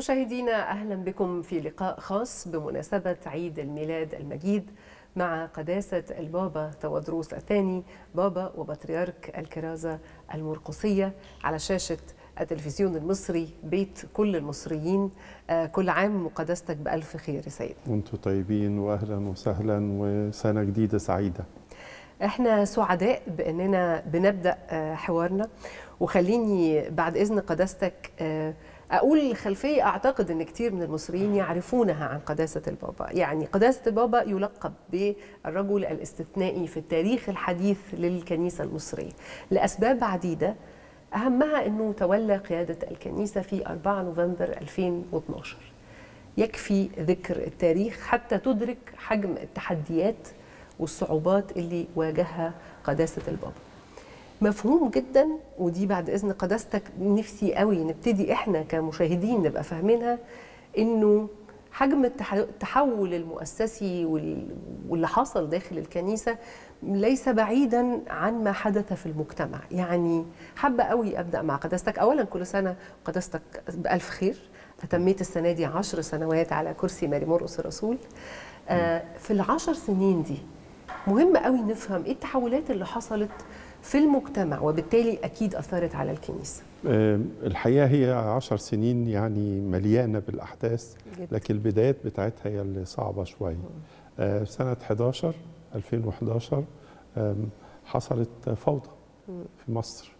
مشاهدينا اهلا بكم في لقاء خاص بمناسبه عيد الميلاد المجيد مع قداسه البابا تودروس الثاني بابا وبطريرك الكرازه المرقصيه على شاشه التلفزيون المصري بيت كل المصريين آه، كل عام وقداستك بألف خير يا سيد وانتم طيبين واهلا وسهلا وسنه جديده سعيده احنا سعداء باننا بنبدا آه، حوارنا وخليني بعد اذن قداستك آه، اقول الخلفيه اعتقد ان كتير من المصريين يعرفونها عن قداسه البابا يعني قداسه البابا يلقب بالرجل الاستثنائي في التاريخ الحديث للكنيسه المصريه لاسباب عديده اهمها انه تولى قياده الكنيسه في 4 نوفمبر 2012 يكفي ذكر التاريخ حتى تدرك حجم التحديات والصعوبات اللي واجهها قداسه البابا مفهوم جدا ودي بعد اذن قداستك نفسي قوي نبتدي احنا كمشاهدين نبقى فاهمينها انه حجم التح- التحول المؤسسي وال- واللي حصل داخل الكنيسه ليس بعيدا عن ما حدث في المجتمع يعني حابه قوي ابدا مع قداستك اولا كل سنه قداستك بالف خير اتميت السنه دي عشر سنوات على كرسي ماري مرقس الرسول آه، في العشر سنين دي مهم قوي نفهم ايه التحولات اللي حصلت في المجتمع وبالتالي اكيد اثرت على الكنيسه آم، الحقيقه هي عشر سنين يعني مليانه بالاحداث جدا. لكن البدايات بتاعتها هي اللي صعبه شويه آه، سنه 11 2011 آم، حصلت فوضى في مصر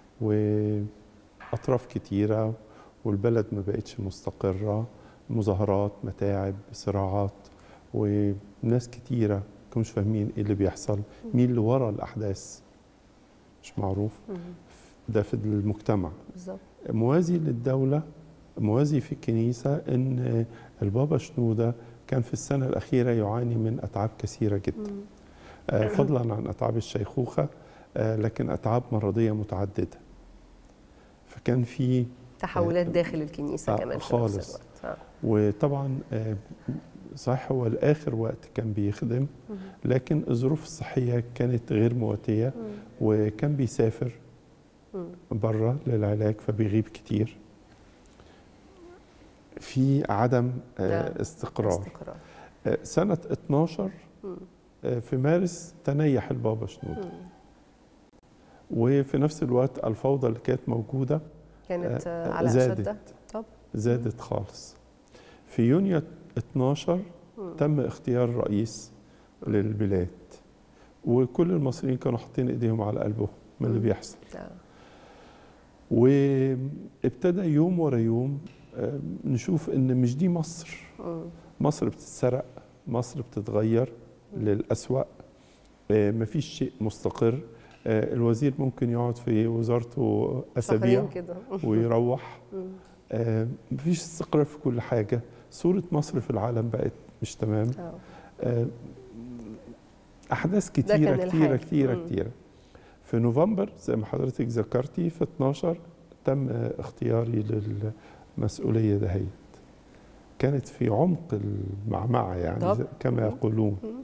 واطراف كتيره والبلد ما بقتش مستقره مظاهرات متاعب صراعات وناس كتيره كانوش فاهمين ايه اللي بيحصل مين اللي ورا الاحداث مش معروف ده في المجتمع بالظبط موازي للدولة موازي في الكنيسة أن البابا شنودة كان في السنة الأخيرة يعاني من أتعاب كثيرة جدا آه، فضلا عن أتعاب الشيخوخة آه، لكن أتعاب مرضية متعددة فكان في تحولات داخل الكنيسه آه، كمان في خالص. نفس الوقت آه. وطبعا آه، صح هو لآخر وقت كان بيخدم لكن الظروف الصحية كانت غير مواتية وكان بيسافر بره للعلاج فبيغيب كتير في عدم آه، نعم. استقرار استقرار آه، سنة 12 آه، في مارس تنيح البابا شنودة وفي نفس الوقت الفوضى اللي كانت موجودة كانت آه، آه، على زادت. اشدها طب زادت خالص في يونيو 12 تم اختيار رئيس للبلاد وكل المصريين كانوا حاطين ايديهم على قلبهم من اللي مم. بيحصل آه. وابتدى يوم ورا يوم آه، نشوف ان مش دي مصر مم. مصر بتتسرق مصر بتتغير للأسوأ آه، مفيش شيء مستقر آه، الوزير ممكن يقعد في وزارته أسابيع شهرين كده ويروح مم. آه، مفيش استقرار في كل حاجة صورة مصر في العالم بقت مش تمام آه. آه، أحداث كان كتيرة الحال. كتيرة كتيرة مم. كتيرة في نوفمبر زي ما حضرتك ذكرتي في 12 تم آه، اختياري للمسؤولية دهيت كانت في عمق المعمعة يعني طب. زي- كما مم. يقولون مم.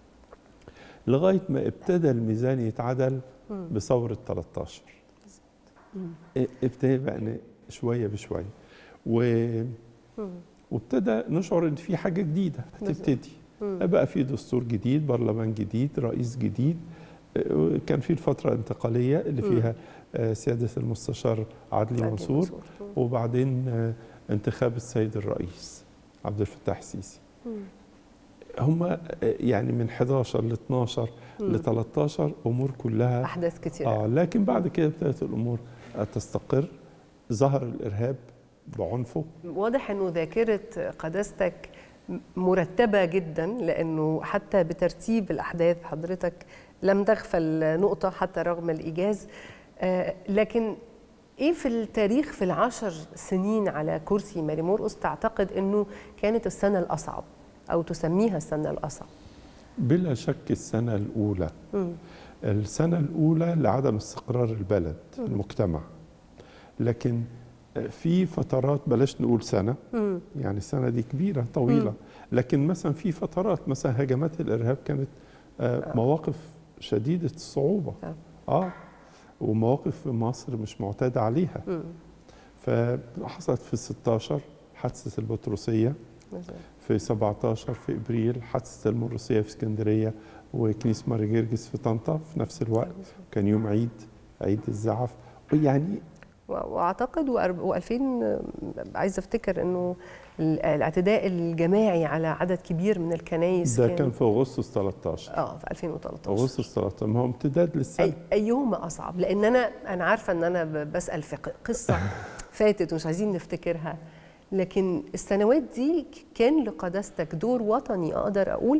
لغاية ما ابتدى الميزان يتعدل مم. بثورة 13 مم. ا- ابتدى بقى ن- شوية بشوية و... مم. وابتدى نشعر ان في حاجة جديدة هتبتدي مم. بقى في دستور جديد برلمان جديد رئيس جديد آه، كان في الفترة الانتقالية اللي مم. فيها آه، سيادة المستشار عدلي عدلي منصور مم. وبعدين آه، انتخاب السيد الرئيس عبد الفتاح السيسي مم. هم يعني من 11 ل 12 مم. ل 13 امور كلها احداث كتيره اه لكن بعد كده ابتدت الامور تستقر ظهر الارهاب بعنفه واضح انه ذاكره قداستك مرتبه جدا لانه حتى بترتيب الاحداث حضرتك لم تغفل نقطه حتى رغم الايجاز آه، لكن ايه في التاريخ في العشر سنين على كرسي ماري مرقس تعتقد انه كانت السنه الاصعب او تسميها السنه الاصعب بلا شك السنه الاولى مم. السنه الاولى لعدم استقرار البلد المجتمع لكن في فترات بلاش نقول سنه مم. يعني السنه دي كبيره طويله مم. لكن مثلا في فترات مثلا هجمات الارهاب كانت آه، مواقف شديده الصعوبه آه. اه ومواقف في مصر مش معتاد عليها مم. فحصلت في 16 حادثه البطرسيه بالظبط. في 17 في ابريل حادثه المرسيه في اسكندريه وكنيسه ماري جرجس في طنطا في نفس الوقت كان يوم عيد عيد الزعف يعني و- واعتقد و2000 عايزه افتكر انه ال- الاعتداء الجماعي على عدد كبير من الكنائس ده كان في اغسطس 13 اه في 2013 اغسطس 13 ما هو امتداد للسنه أي ايهما اصعب لان انا انا عارفه ان انا ب- بسال في ق- قصه فاتت ومش عايزين نفتكرها لكن السنوات دي كان لقداستك دور وطني اقدر اقول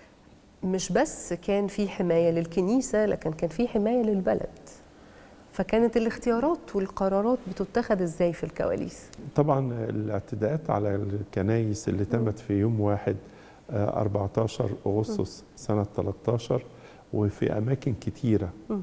مش بس كان في حمايه للكنيسه لكن كان في حمايه للبلد فكانت الاختيارات والقرارات بتتخذ ازاي في الكواليس طبعا الاعتداءات على الكنايس اللي تمت في يوم واحد آه، 14 اغسطس سنه 13 وفي اماكن كتيره مم.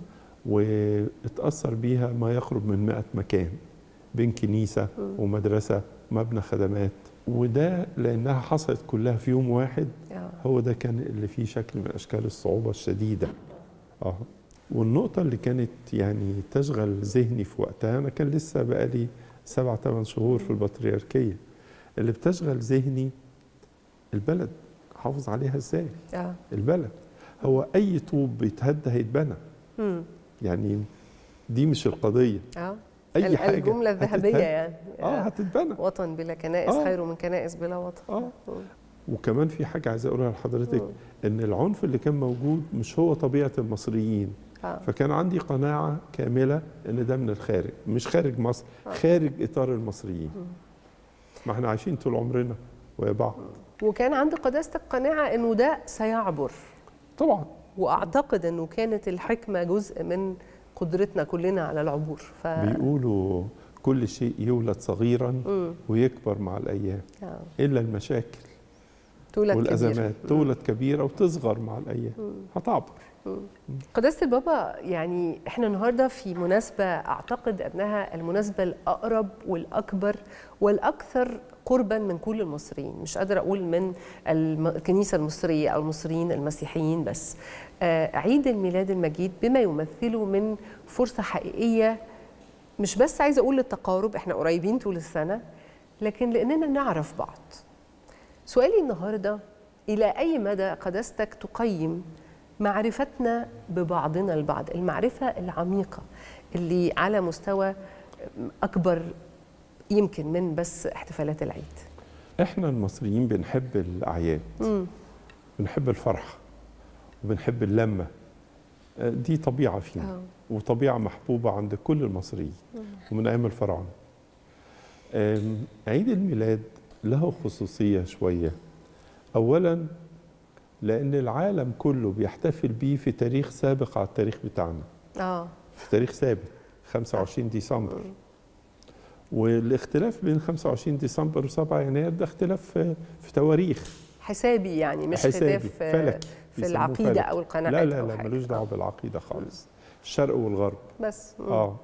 واتاثر بيها ما يقرب من 100 مكان بين كنيسه ومدرسه مبنى خدمات وده لانها حصلت كلها في يوم واحد آه. هو ده كان اللي فيه شكل من اشكال الصعوبه الشديده اه والنقطه اللي كانت يعني تشغل ذهني في وقتها انا كان لسه بقالي سبع ثمان شهور في البطريركيه اللي بتشغل ذهني البلد حافظ عليها ازاي اه البلد هو اي طوب بيتهد هيتبنى مم. يعني دي مش القضيه اه اي ال- حاجه الجمله الذهبيه هتتهد. يعني اه هتتبنى وطن بلا كنائس آه. خير من كنائس بلا وطن اه مم. وكمان في حاجه عايز اقولها لحضرتك مم. ان العنف اللي كان موجود مش هو طبيعه المصريين آه. فكان عندي قناعه كامله ان ده من الخارج مش خارج مصر آه. خارج اطار المصريين ما احنا عايشين طول عمرنا ويا بعض وكان عند قداستك قناعه انه ده سيعبر طبعا واعتقد انه كانت الحكمه جزء من قدرتنا كلنا على العبور ف بيقولوا كل شيء يولد صغيرا مم. ويكبر مع الايام آه. الا المشاكل تولد والازمات كبير. تولد كبيره وتصغر مع الايام هتعبر قداسة البابا يعني احنا النهارده في مناسبة اعتقد انها المناسبة الاقرب والاكبر والاكثر قربا من كل المصريين، مش قادرة اقول من الم- الكنيسة المصرية او المصريين المسيحيين بس. آه، عيد الميلاد المجيد بما يمثله من فرصة حقيقية مش بس عايزة اقول للتقارب احنا قريبين طول السنة لكن لاننا نعرف بعض. سؤالي النهارده الى اي مدى قداستك تقيم معرفتنا ببعضنا البعض المعرفه العميقه اللي على مستوى اكبر يمكن من بس احتفالات العيد احنا المصريين بنحب الاعياد مم. بنحب الفرحه وبنحب اللمه آه، دي طبيعه فينا آه. وطبيعه محبوبه عند كل المصريين ومن ايام الفراعنه آم، عيد الميلاد له خصوصيه شويه اولا لان العالم كله بيحتفل بيه في تاريخ سابق على التاريخ بتاعنا اه في تاريخ ثابت 25 ديسمبر والاختلاف بين 25 ديسمبر و7 يناير ده اختلاف في, في تواريخ حسابي يعني مش حسابي خلاف آه، فلكي في بيسموه العقيده فلكي. او القناعات لا لا أو لا حاجة. ملوش دعوه آه. بالعقيده خالص الشرق والغرب بس مم. اه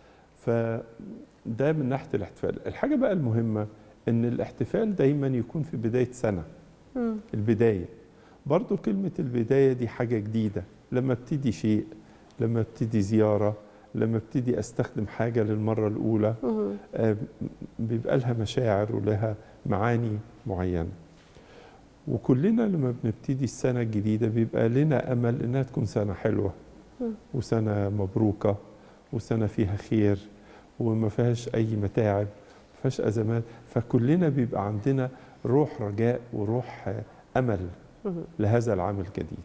فده من ناحيه الاحتفال الحاجه بقى المهمه ان الاحتفال دايما يكون في بدايه سنه مم. البدايه برضو كلمه البدايه دي حاجه جديده لما ابتدي شيء لما ابتدي زياره لما ابتدي استخدم حاجه للمره الاولى مم. آه، بيبقى لها مشاعر ولها معاني معينه وكلنا لما بنبتدي السنه الجديده بيبقى لنا امل انها تكون سنه حلوه مم. وسنه مبروكه وسنه فيها خير وما فيهاش اي متاعب ما فيهاش ازمات فكلنا بيبقى عندنا روح رجاء وروح آه، امل مم. لهذا العام الجديد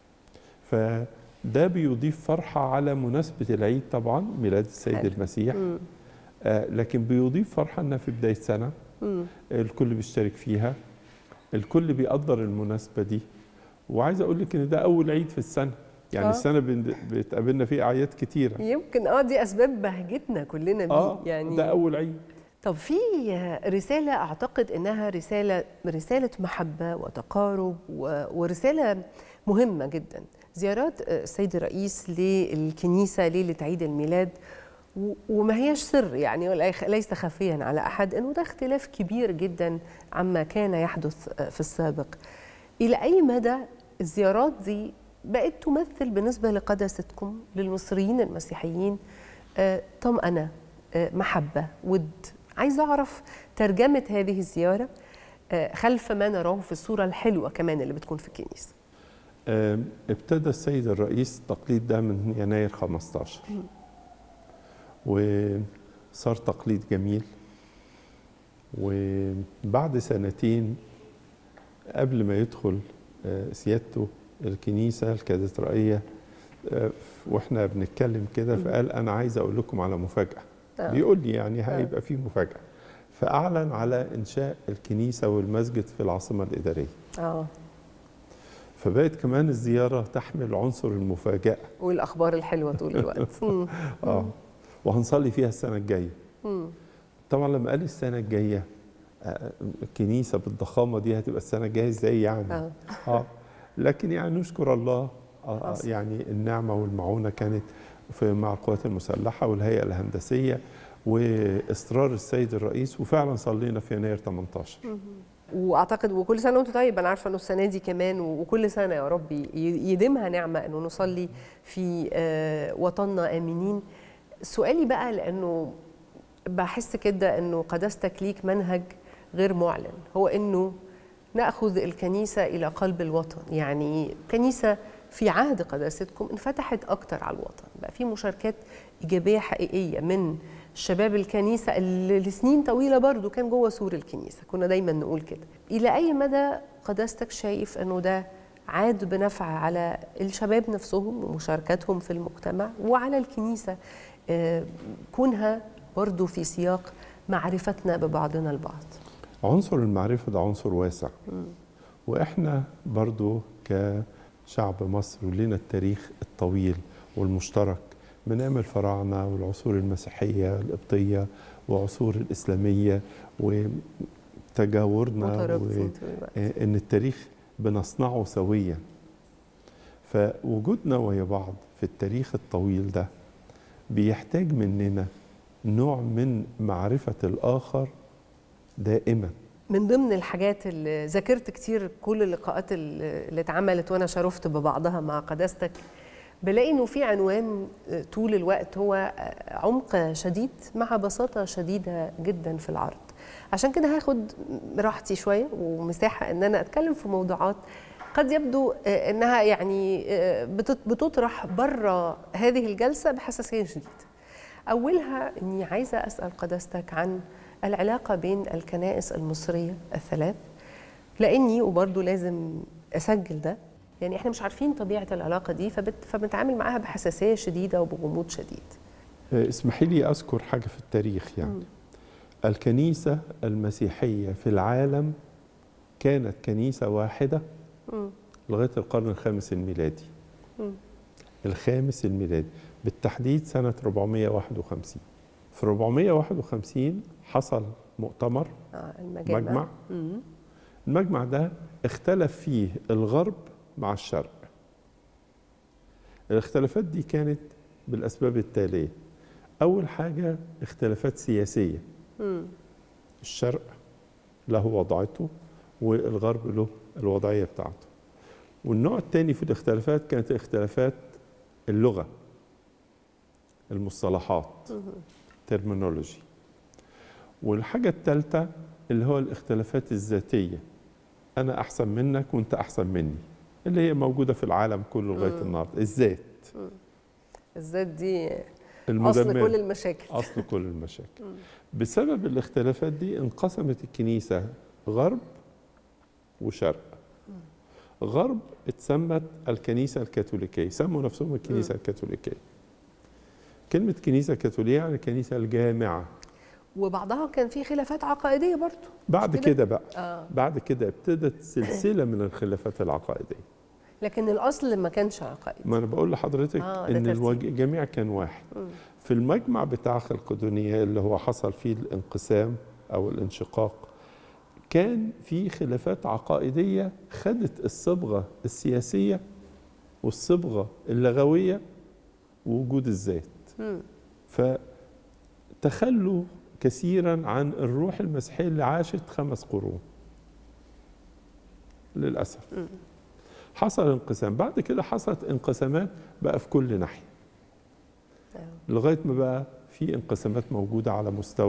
فده بيضيف فرحة على مناسبة العيد طبعا ميلاد السيد حلو. المسيح مم. آه لكن بيضيف فرحة انها في بداية سنة مم. الكل بيشترك فيها الكل بيقدر المناسبة دي وعايز اقول لك ان ده اول عيد في السنة يعني آه. آه. السنة بن- بتقابلنا فيه اعياد كتيرة يمكن اه دي اسباب بهجتنا كلنا بيه اه يعني ده اول عيد طب في رسالة أعتقد إنها رسالة رسالة محبة وتقارب و- ورسالة مهمة جدا زيارات السيد الرئيس للكنيسة ليلة عيد الميلاد و- وما هيش سر يعني ولا- ليس خفيا على أحد أنه ده اختلاف كبير جدا عما كان يحدث في السابق إلى أي مدى الزيارات دي بقت تمثل بالنسبة لقداستكم للمصريين المسيحيين آه، طمأنة آه، محبة ود عايز أعرف ترجمة هذه الزيارة آه، خلف ما نراه في الصورة الحلوة كمان اللي بتكون في الكنيسة آم، ابتدى السيد الرئيس التقليد ده من يناير 15 وصار تقليد جميل وبعد سنتين قبل ما يدخل آه، سيادته الكنيسة الكاتدرائية آه، واحنا بنتكلم كده فقال انا عايز اقول لكم على مفاجأة آه. بيقول لي يعني هيبقى في مفاجأة فأعلن على إنشاء الكنيسة والمسجد في العاصمة الإدارية اه فبقت كمان الزيارة تحمل عنصر المفاجأة والأخبار الحلوة طول الوقت مم. اه وهنصلي فيها السنة الجاية مم. طبعا لما قال السنة الجاية آه، الكنيسة بالضخامة دي هتبقى السنة الجاية ازاي يعني اه اه لكن يعني نشكر الله آه آه، حصل. يعني النعمة والمعونة كانت في مع القوات المسلحة والهيئة الهندسية وإصرار السيد الرئيس وفعلا صلينا في يناير 18 واعتقد وكل سنه وانتم طيب انا عارفه انه السنه دي كمان وكل سنه يا رب ي- يديمها نعمه انه نصلي في آه، وطننا امنين سؤالي بقى لانه بحس كده انه قداستك ليك منهج غير معلن هو انه ناخذ الكنيسه الى قلب الوطن يعني كنيسه في عهد قداستكم انفتحت اكتر على الوطن بقى في مشاركات ايجابيه حقيقيه من شباب الكنيسه اللي لسنين طويله برضو كان جوه سور الكنيسه كنا دايما نقول كده الى اي مدى قداستك شايف انه ده عاد بنفع على الشباب نفسهم ومشاركتهم في المجتمع وعلى الكنيسه آه، كونها برضو في سياق معرفتنا ببعضنا البعض عنصر المعرفة ده عنصر واسع وإحنا برضو كشعب مصر ولنا التاريخ الطويل والمشترك من أيام الفراعنة والعصور المسيحية القبطية وعصور الإسلامية وتجاورنا مترابطين طول الوقت ان التاريخ بنصنعه سويا فوجودنا ويا بعض في التاريخ الطويل ده بيحتاج مننا نوع من معرفة الآخر دائما من ضمن الحاجات اللي ذاكرت كتير كل اللقاءات اللي اللي اتعملت وانا شرفت ببعضها مع قداستك بلاقي انه في عنوان طول الوقت هو عمق شديد مع بساطه شديده جدا في العرض عشان كده هاخد راحتي شويه ومساحه ان انا اتكلم في موضوعات قد يبدو انها يعني بتط- بتطرح بره هذه الجلسه بحساسيه شديده اولها اني عايزه اسال قداستك عن العلاقه بين الكنائس المصريه الثلاث لاني وبرضه لازم اسجل ده يعني احنا مش عارفين طبيعه العلاقه دي فبت فبنتعامل معاها بحساسيه شديده وبغموض شديد اسمحي لي أذكر حاجة في التاريخ يعني مم. الكنيسة المسيحية في العالم كانت كنيسة واحدة مم. لغاية القرن الخامس الميلادي مم. الخامس الميلادي بالتحديد سنة 451 في 451 حصل مؤتمر آه المجامع مجمع مم. المجمع ده اختلف فيه الغرب مع الشرق الاختلافات دي كانت بالأسباب التالية أول حاجة اختلافات سياسية مم. الشرق له وضعته والغرب له الوضعية بتاعته والنوع الثاني في الاختلافات كانت اختلافات اللغة المصطلحات ترمينولوجي والحاجة الثالثة اللي هو الاختلافات الذاتية أنا أحسن منك وأنت أحسن مني اللي هي موجودة في العالم كله لغاية مم. النهاردة الذات الذات دي اصل المدمرة. كل المشاكل اصل كل المشاكل بسبب الاختلافات دي انقسمت الكنيسه غرب وشرق غرب اتسمت الكنيسه الكاثوليكيه سموا نفسهم الكنيسه الكاثوليكيه كلمه كنيسه كاثوليكيه يعني الكنيسه الجامعه وبعضها كان في خلافات عقائديه برضه بعد كده؟ كده بقى اه بعد كده ابتدت سلسله من الخلافات العقائديه لكن الاصل ما كانش عقائدي ما انا بقول لحضرتك آه، ده ان ترتيب. الوج- الجميع كان واحد مم. في المجمع بتاع خلقدونية اللي هو حصل فيه الانقسام او الانشقاق كان في خلافات عقائدية خدت الصبغة السياسية والصبغة اللغوية ووجود الذات مم. فتخلوا كثيرا عن الروح المسيحية اللي عاشت خمس قرون للأسف مم. حصل انقسام بعد كده حصلت انقسامات بقى في كل ناحية آه. لغايه ما بقى في انقسامات موجوده على مستوى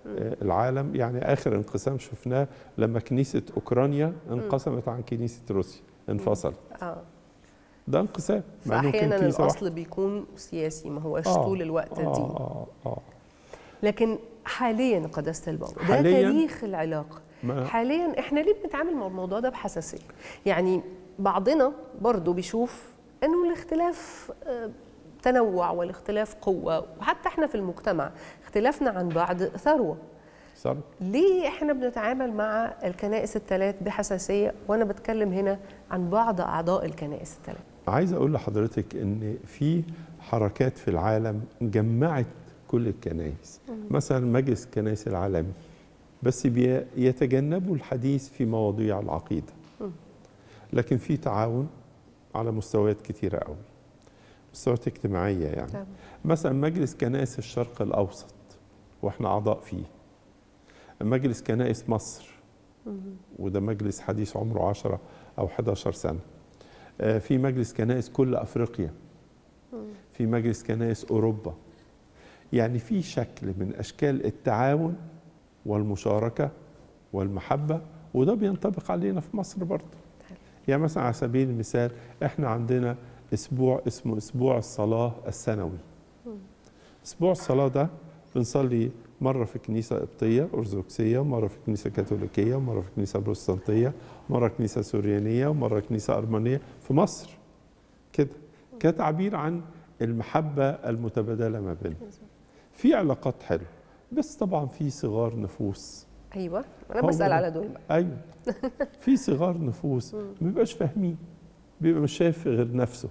آه، العالم يعني اخر انقسام شفناه لما كنيسه اوكرانيا انقسمت عن كنيسه روسيا انفصلت اه ده انقسام مع إنه كان فاحيانا كنيسة واحدة. الاصل بيكون سياسي ما هوش آه، طول الوقت آه دين آه آه لكن حاليا قداسه البابا ده حالياً- تاريخ العلاقه ما حاليا احنا ليه بنتعامل مع الموضوع ده بحساسيه يعني بعضنا برضو بيشوف انه الاختلاف آه، تنوع والاختلاف قوه وحتى احنا في المجتمع اختلافنا عن بعض ثروه صار ليه احنا بنتعامل مع الكنائس الثلاث بحساسيه وانا بتكلم هنا عن بعض اعضاء الكنائس الثلاث عايز اقول لحضرتك ان في حركات في العالم جمعت كل الكنائس مثلا مجلس الكنائس العالمي بس بيتجنبوا الحديث في مواضيع العقيده لكن في تعاون على مستويات كتيره قوي مستويات اجتماعيه يعني تمام. مثلا مجلس كنائس الشرق الاوسط واحنا اعضاء فيه مجلس كنائس مصر وده مجلس حديث عمره 10 او 11 سنه آه، في مجلس كنائس كل افريقيا في مجلس كنائس اوروبا يعني في شكل من اشكال التعاون والمشاركه والمحبه وده بينطبق علينا في مصر برضه يعني مثلا على سبيل المثال احنا عندنا اسبوع اسمه اسبوع الصلاه السنوي اسبوع الصلاه ده بنصلي مره في كنيسه قبطيه ارثوذكسيه ومره في كنيسه كاثوليكيه ومره في كنيسه بروتستانتيه مره كنيسه سوريانيه ومره كنيسه ارمنيه في مصر كده كتعبير عن المحبه المتبادله ما بيننا في علاقات حلوه بس طبعا في صغار نفوس ايوه انا هو بسال ده. على دول بقى ايوه في صغار نفوس ما بيبقاش فاهمين بيبقى مش شايف غير نفسه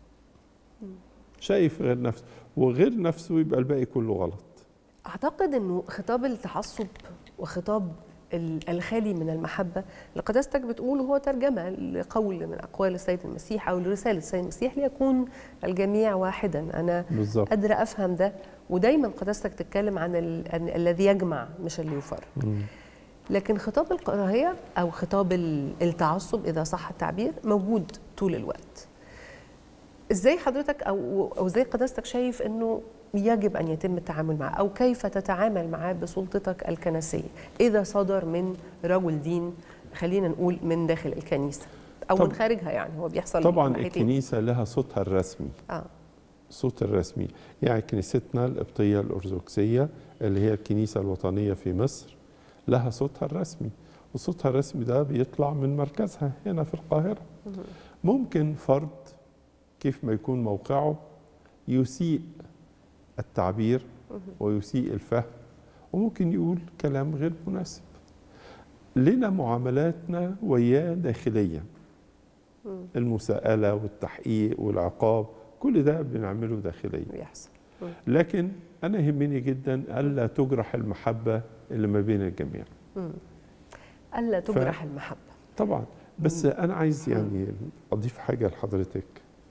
شايف غير نفسه وغير نفسه يبقى الباقي كله غلط اعتقد انه خطاب التعصب وخطاب ال- الخالي من المحبه اللي قداستك بتقول هو ترجمه لقول من اقوال السيد المسيح او لرساله السيد المسيح ليكون الجميع واحدا انا بالظبط قادره افهم ده ودايما قداستك تتكلم عن ال- عن الذي يجمع مش اللي يفرق مم. لكن خطاب الكراهيه او خطاب ال- التعصب اذا صح التعبير موجود طول الوقت ازاي حضرتك او او ازاي قداستك شايف انه يجب ان يتم التعامل معه او كيف تتعامل معاه بسلطتك الكنسيه اذا صدر من رجل دين خلينا نقول من داخل الكنيسه او طب- من خارجها يعني هو بيحصل طبعا ناحيتين. الكنيسه لها صوتها الرسمي اه الصوت الرسمي يعني كنيستنا القبطيه الارثوذكسيه اللي هي الكنيسه الوطنيه في مصر لها صوتها الرسمي وصوتها الرسمي ده بيطلع من مركزها هنا في القاهره ممكن فرد كيف ما يكون موقعه يسيء التعبير ويسيء الفهم وممكن يقول كلام غير مناسب لنا معاملاتنا وياه داخليا المساءلة والتحقيق والعقاب كل ده بنعمله داخليا بيحصل لكن أنا يهمني جدا ألا تجرح المحبة اللي ما بين الجميع الا تجرح المحبه طبعا بس أنا عايز يعني أضيف حاجة لحضرتك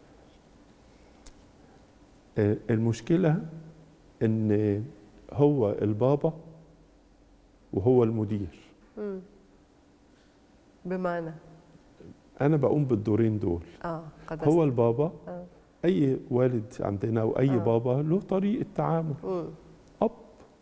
آه، المشكلة إن هو البابا وهو المدير بمعنى أنا بقوم بالدورين دول اه قداستك هو البابا آه. اي والد عندنا او اي آه. بابا له طريقه تعامل مم. اب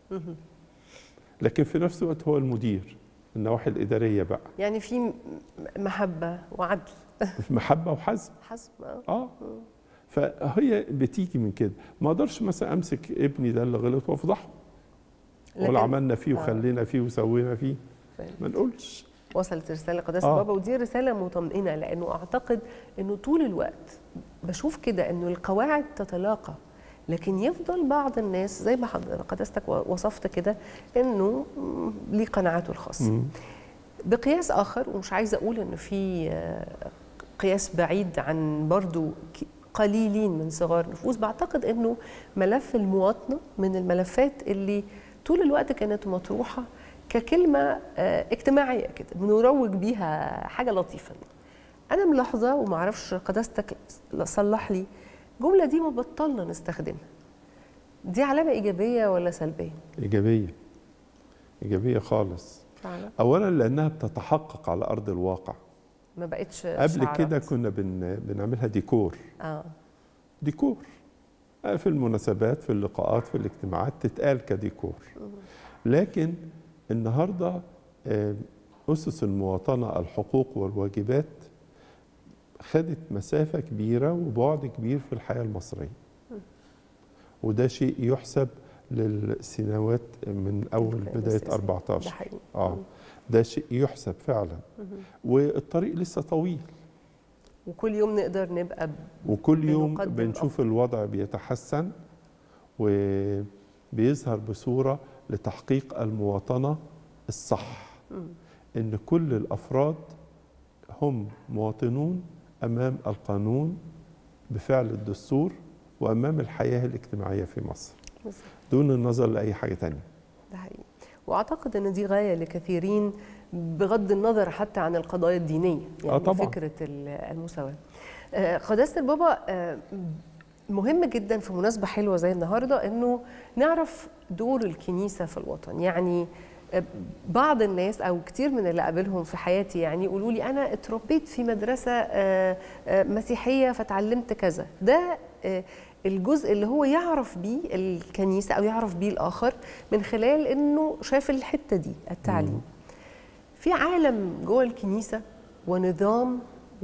لكن في نفس الوقت هو المدير النواحي الاداريه بقى يعني في م- محبه وعدل في محبه وحزم حسب آه. اه فهي بتيجي من كده ما اقدرش مثلا امسك ابني ده اللي غلط وافضحه لكن- ولا عملنا فيه آه. وخلينا فيه وسوينا فيه فاهم. ما نقولش وصلت رساله قداسه آه. بابا ودي رساله مطمئنه لانه اعتقد انه طول الوقت بشوف كده انه القواعد تتلاقى لكن يفضل بعض الناس زي ما حضر- قداستك وصفت كده انه مم، ليه قناعاته الخاصه مم. بقياس اخر ومش عايزه اقول انه في آه، قياس بعيد عن برضو ك- قليلين من صغار نفوس بعتقد انه ملف المواطنه من الملفات اللي طول الوقت كانت مطروحه ككلمه آه، اجتماعيه كده بنروج بيها حاجه لطيفه انا ملاحظه ومعرفش قداستك صلح لي الجمله دي ما بطلنا نستخدمها دي علامه ايجابيه ولا سلبيه ايجابيه ايجابيه خالص فعلا اولا لانها بتتحقق على ارض الواقع ما بقتش قبل شعارات. كده كنا بن... بنعملها ديكور اه ديكور في المناسبات في اللقاءات في الاجتماعات تتقال كديكور لكن النهارده آه، اسس المواطنه الحقوق والواجبات خدت مسافه كبيره وبعد كبير في الحياه المصريه وده شيء يحسب للسنوات من اول القيادة بدايه السياسية. 14 ده حقيقي اه ده شيء يحسب فعلا والطريق لسه طويل وكل يوم نقدر نبقى ب- وكل يوم بنقدم بنشوف الوضع بيتحسن وبيظهر بصورة لتحقيق المواطنة الصح مم. إن كل الأفراد هم مواطنون أمام القانون بفعل الدستور وأمام الحياة الاجتماعية في مصر بالظبط. دون النظر لأي حاجة تانية ده حقيقي واعتقد ان دي غايه لكثيرين بغض النظر حتى عن القضايا الدينيه يعني آه طبعاً. فكره ال- المساواه آه، قداسه البابا آه، مهم جدا في مناسبه حلوه زي النهارده انه نعرف دور الكنيسه في الوطن يعني آه، بعض الناس او كتير من اللي قابلهم في حياتي يعني يقولوا لي انا اتربيت في مدرسه آه، آه، مسيحيه فتعلمت كذا ده آه، الجزء اللي هو يعرف بيه الكنيسه او يعرف بيه الاخر من خلال انه شاف الحته دي التعليم في عالم جوه الكنيسه ونظام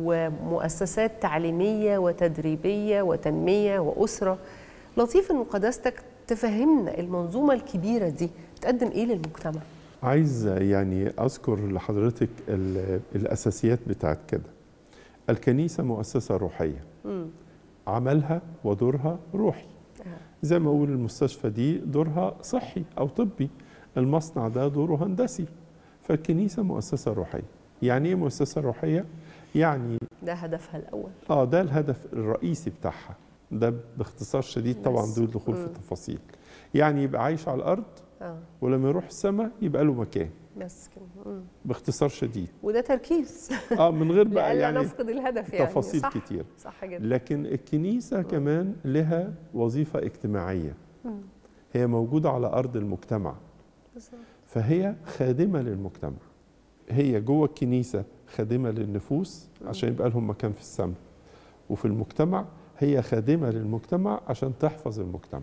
ومؤسسات تعليميه وتدريبيه وتنميه واسره لطيف ان قداستك تفهمنا المنظومه الكبيره دي تقدم ايه للمجتمع عايز يعني أذكر لحضرتك ال- الأساسيات بتاعت كده الكنيسة مؤسسة روحية مم. عملها ودورها روحي زي ما اقول المستشفى دي دورها صحي او طبي المصنع ده دوره هندسي فالكنيسه مؤسسه روحيه يعني ايه مؤسسه روحيه يعني ده هدفها الاول اه ده الهدف الرئيسي بتاعها ده باختصار شديد طبعا بس. دون دخول في مم. التفاصيل يعني يبقى عايش على الارض اه ولما يروح السماء يبقى له مكان بس كده مم. باختصار شديد وده تركيز اه من غير بقى لألا يعني نفقد الهدف يعني تفاصيل صح كتير صح جدا لكن الكنيسة كمان لها وظيفة اجتماعية مم. هي موجودة على أرض المجتمع بالظبط. فهي خادمة للمجتمع هي جوه الكنيسة خادمة للنفوس عشان يبقى لهم مكان في السماء وفي المجتمع هي خادمة للمجتمع عشان تحفظ المجتمع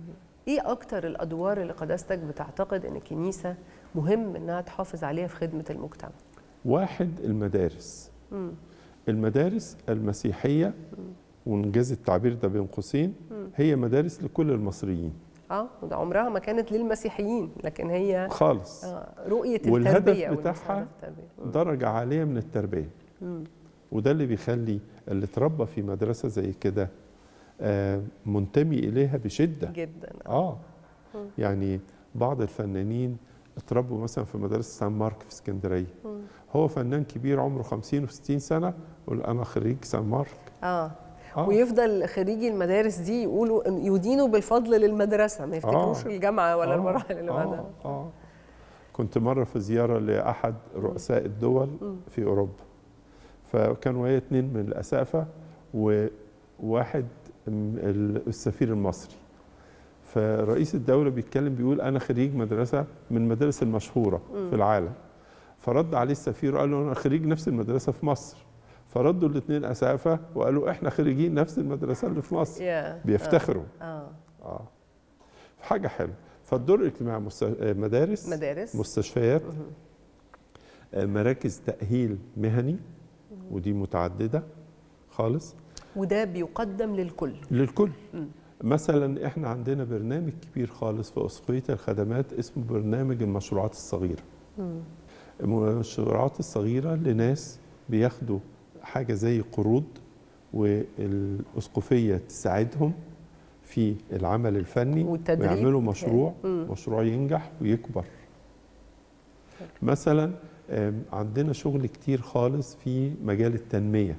ايه اكتر الادوار اللي قداستك بتعتقد ان الكنيسه مهم انها تحافظ عليها في خدمه المجتمع واحد المدارس مم. المدارس المسيحية ونجاز التعبير ده بين قوسين هي مدارس لكل المصريين اه وده عمرها ما كانت للمسيحيين لكن هي خالص آه رؤيه والهدف التربيه بتاعها والمساعدة في التربية. درجة عالية من التربية مم. وده اللي بيخلي اللي اتربى في مدرسة زي كده آه، منتمي إليها بشدة جدا اه يعني بعض الفنانين اتربوا مثلا في مدرسة سان مارك في اسكندرية مم. هو فنان كبير عمره 50 و60 سنة يقول أنا خريج سان مارك اه آه. ويفضل خريجي المدارس دي يقولوا إن- يدينوا بالفضل للمدرسه ما يفتكروش آه. الجامعه ولا آه، المراحل اللي آه، بعدها آه. كنت مرة في زيارة لأحد رؤساء الدول في أوروبا فكان ويا اتنين من الأسقفة وواحد م- ال- السفير المصري فرئيس الدولة بيتكلم بيقول أنا خريج مدرسة من المدارس المشهورة في العالم فرد عليه السفير وقال له أنا خريج نفس المدرسة في مصر فردوا الاثنين أسقفة وقالوا إحنا خريجين نفس المدرسة اللي في مصر يا بيفتخروا اه اه حاجة حلوة فالدور الاجتماعي مست... آه، مدارس مدارس مستشفيات آه، مراكز تأهيل مهني ودي متعددة خالص وده بيقدم للكل للكل مم. مثلا احنا عندنا برنامج كبير خالص في أسقية الخدمات اسمه برنامج المشروعات الصغيرة مم. المشروعات الصغيرة لناس بياخدوا حاجة زي قروض والأسقفية تساعدهم في العمل الفني والتدريب. ويعملوا مشروع مم. مشروع ينجح ويكبر مثلا آم، عندنا شغل كتير خالص في مجال التنمية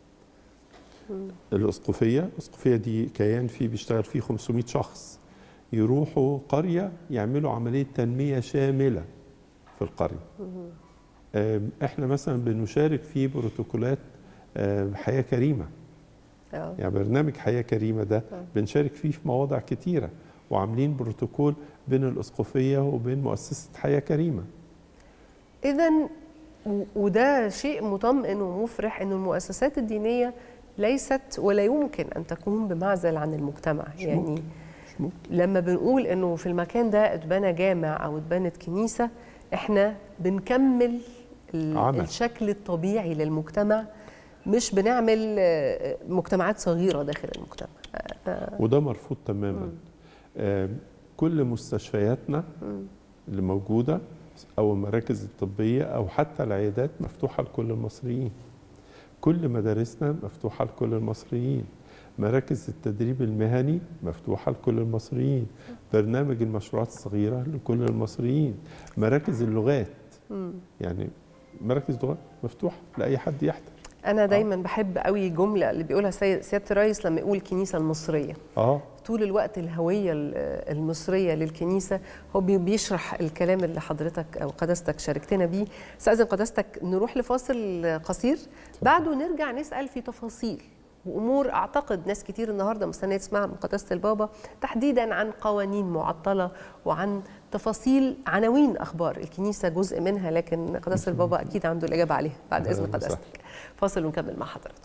الأسقفية الأسقفية دي كيان فيه بيشتغل فيه 500 شخص يروحوا قرية يعملوا عملية تنمية شاملة في القرية آم، احنا مثلا بنشارك في بروتوكولات آم، حياة كريمة اه يعني برنامج حياة كريمة ده آه. بنشارك فيه في مواضع كتيرة وعاملين بروتوكول بين الأسقفية وبين مؤسسة حياة كريمة اذا و- وده شيء مطمئن ومفرح ان المؤسسات الدينيه ليست ولا يمكن ان تكون بمعزل عن المجتمع مش يعني ممكن. مش ممكن. لما بنقول انه في المكان ده اتبنى جامع او اتبنت كنيسه احنا بنكمل ال- عمل. الشكل الطبيعي للمجتمع مش بنعمل آه، مجتمعات صغيره داخل المجتمع وده مرفوض تماما آه كل مستشفياتنا اللي موجوده او المراكز الطبيه او حتى العيادات مفتوحه لكل المصريين كل مدارسنا مفتوحه لكل المصريين مراكز التدريب المهني مفتوحه لكل المصريين برنامج المشروعات الصغيره لكل المصريين مراكز اللغات يعني مراكز لغات مفتوحه لاي حد يحضر انا دايما بحب قوي جمله اللي بيقولها سي- سياده الرئيس لما يقول الكنيسه المصريه اه طول الوقت الهويه ال- المصريه للكنيسه هو بي- بيشرح الكلام اللي حضرتك او قداستك شاركتنا بيه استاذن قداستك نروح لفاصل قصير بعده نرجع نسال في تفاصيل وامور اعتقد ناس كتير النهارده مستنيه تسمعها من قداسه البابا تحديدا عن قوانين معطله وعن تفاصيل عناوين اخبار الكنيسه جزء منها لكن قداسه البابا اكيد عنده الاجابه عليها بعد اذن أهلاً وسهلاً. قداستك فاصل ونكمل مع حضرتك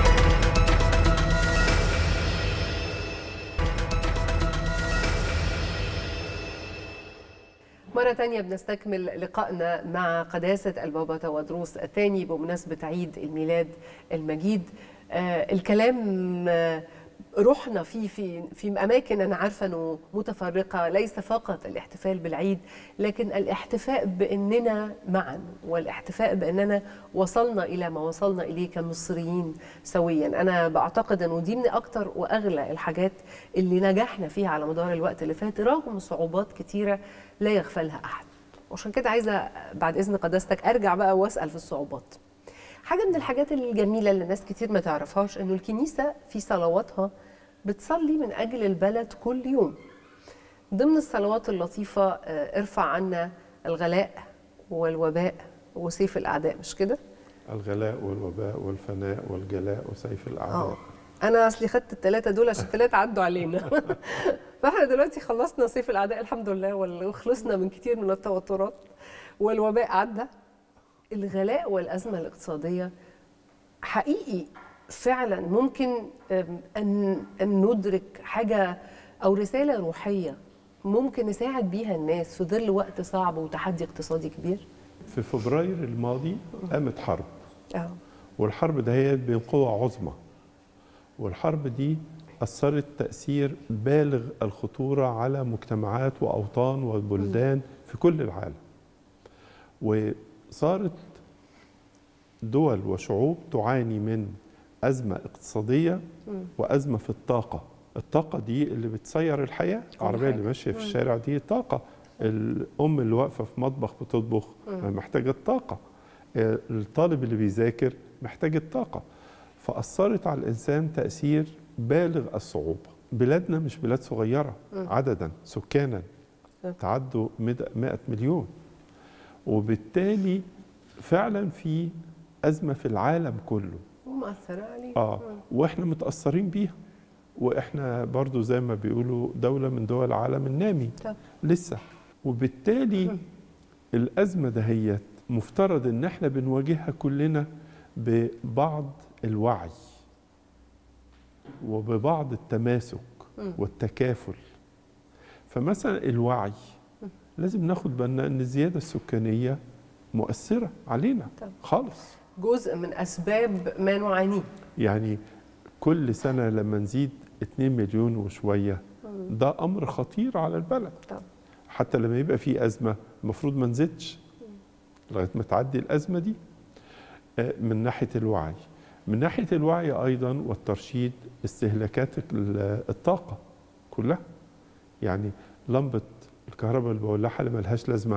مرة تانية بنستكمل لقائنا مع قداسة البابا تودروس الثاني بمناسبة عيد الميلاد المجيد آه الكلام آه رحنا فيه في في اماكن انا عارفه انه متفرقه ليس فقط الاحتفال بالعيد لكن الاحتفاء باننا معا والاحتفاء باننا وصلنا الى ما وصلنا اليه كمصريين سويا انا بعتقد انه دي من اكتر واغلى الحاجات اللي نجحنا فيها على مدار الوقت اللي فات رغم صعوبات كتيره لا يغفلها احد وعشان كده عايزه بعد اذن قداستك ارجع بقى واسال في الصعوبات حاجه من الحاجات الجميله اللي ناس كتير ما تعرفهاش انه الكنيسه في صلواتها بتصلي من اجل البلد كل يوم ضمن الصلوات اللطيفه آه، ارفع عنا الغلاء والوباء وسيف الاعداء مش كده الغلاء والوباء والفناء والجلاء وسيف اه الاعداء انا اصلي خدت الثلاثه دول عشان الثلاثه عدوا علينا فاحنا دلوقتي خلصنا سيف الاعداء الحمد لله وال- وخلصنا من كتير من التوترات والوباء عدى الغلاء والازمه الاقتصاديه حقيقي فعلا ممكن أم، ان ان ندرك حاجه او رساله روحيه ممكن نساعد بيها الناس في ظل وقت صعب وتحدي اقتصادي كبير في فبراير الماضي قامت حرب اه والحرب دهيت بين قوى عظمى والحرب دي أثرت تأثير بالغ الخطورة على مجتمعات وأوطان وبلدان في كل العالم وصارت دول وشعوب تعاني من أزمة اقتصادية وأزمة في الطاقة الطاقة دي اللي بتسير الحياة العربية اللي حاجة. ماشية في الشارع دي طاقة الأم اللي واقفة في مطبخ بتطبخ محتاجة الطاقة الطالب اللي بيذاكر محتاج الطاقة فأثرت على الإنسان تأثير بالغ الصعوبة بلادنا مش بلاد صغيرة عددا سكانا تعدوا 100 مليون وبالتالي فعلا في أزمة في العالم كله ومأثرة عليه اه واحنا متاثرين بيها واحنا برضو زي ما بيقولوا دوله من دول العالم النامي طب. لسه وبالتالي الازمه دهيت مفترض ان احنا بنواجهها كلنا ببعض الوعي وببعض التماسك والتكافل فمثلا الوعي لازم ناخد بالنا ان الزياده السكانيه مؤثره علينا طب. خالص جزء من اسباب ما نعانيه يعني كل سنة لما نزيد 2 مليون وشوية ده أمر خطير على البلد طبعا. حتى لما يبقى في أزمة المفروض ما نزيدش لغاية ما تعدي الأزمة دي آه، من ناحية الوعي من ناحية الوعي أيضا والترشيد استهلاكات ال- الطاقة كلها يعني لمبة الكهرباء اللي بولعها اللي ملهاش لازمة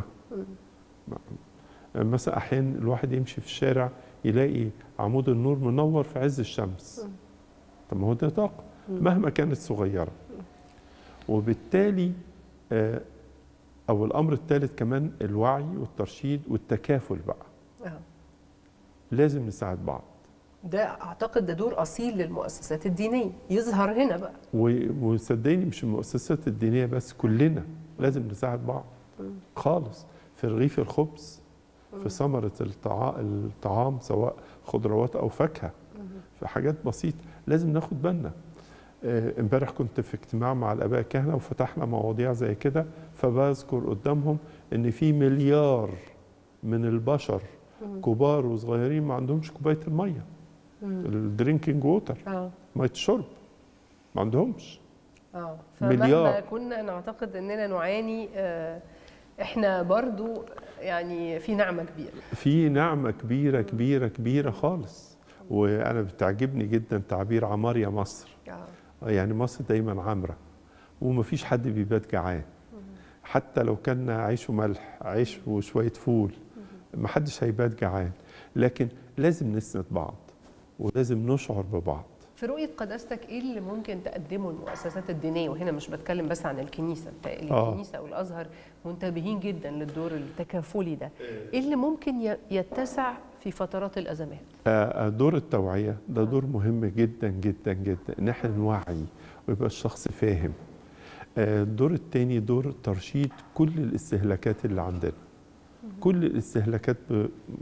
مثلا أحيانا الواحد يمشي في الشارع يلاقي عمود النور منور في عز الشمس طب ما هو ده طاقة مهما كانت صغيرة وبالتالي آه، أو الأمر الثالث كمان الوعي والترشيد والتكافل بقى آه. لازم نساعد بعض ده اعتقد ده دور اصيل للمؤسسات الدينيه يظهر هنا بقى و- وصدقني مش المؤسسات الدينية بس كلنا لازم نساعد بعض خالص في رغيف الخبز في ثمرة الطعا- الطعام سواء خضروات أو فاكهة في حاجات بسيطة لازم ناخد بالنا آه، امبارح كنت في اجتماع مع الاباء الكهنه وفتحنا مواضيع زي كده فبذكر قدامهم ان في مليار من البشر كبار وصغيرين ما عندهمش كوبايه الميه الدرينكينج ووتر اه ميه الشرب ما عندهمش اه مليار. فمهما كنا نعتقد اننا نعاني آه، احنا برضو يعني في نعمه كبيره في نعمه كبيره كبيره كبيره خالص وانا بتعجبني جدا تعبير عمار يا مصر اه يعني مصر دايما عامره ومفيش حد بيبات جعان حتى لو كان عيش وملح عيش وشويه فول محدش هيبات جعان لكن لازم نسند بعض ولازم نشعر ببعض في رؤيه قداستك ايه اللي ممكن تقدمه المؤسسات الدينيه وهنا مش بتكلم بس عن الكنيسه بتهيألي آه. الكنيسه والازهر منتبهين جدا للدور التكافلي ده ايه اللي ممكن ي- يتسع في فترات الازمات آه، دور التوعية ده دور مهم جدا جدا جدا ان احنا نوعي ويبقى الشخص فاهم آه، الدور التاني دور ترشيد كل الاستهلاكات اللي عندنا كل الاستهلاكات ب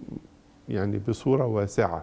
يعني بصورة واسعة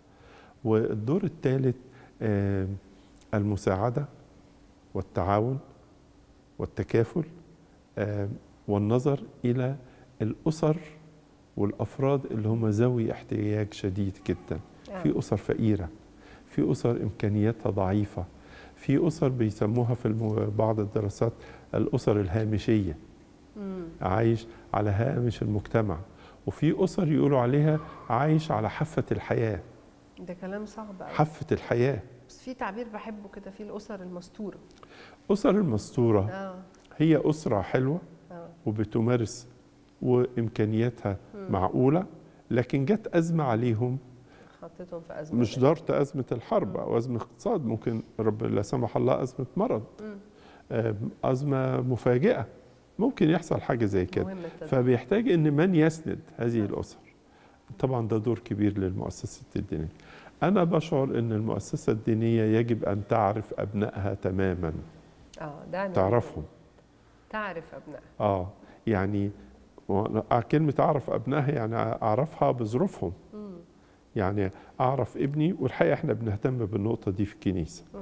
والدور الثالث آه، المساعدة والتعاون والتكافل آه، والنظر إلى الأسر والافراد اللي هم ذوي احتياج شديد جدا في اسر فقيره في اسر امكانياتها ضعيفه في اسر بيسموها في الم- بعض الدراسات الاسر الهامشيه مم. عايش على هامش المجتمع وفي اسر يقولوا عليها عايش على حافه الحياه ده كلام صعب قوي حافه الحياه بس في تعبير بحبه كده في الاسر المستوره اسر المستوره اه هي اسره حلوه اه وبتمارس وامكانياتها معقوله لكن جت ازمه عليهم حطيتهم في ازمه مش ضرط أزمة الحرب أو أزمة اقتصاد ممكن رب لا سمح الله أزمة مرض مم. آم، أزمة مفاجئة ممكن يحصل حاجة زي كده مهم التدريب. فبيحتاج إن من يسند هذه الأسر طبعا ده دور كبير للمؤسسات الدينية أنا بشعر إن المؤسسة الدينية يجب أن تعرف أبنائها تماما اه ده أنا تعرفهم تعرف ابنائها آه يعني و- كلمة أعرف أبنائها يعني أعرفها بظروفهم مم. يعني اعرف ابني والحقيقه احنا بنهتم بالنقطه دي في الكنيسه مم.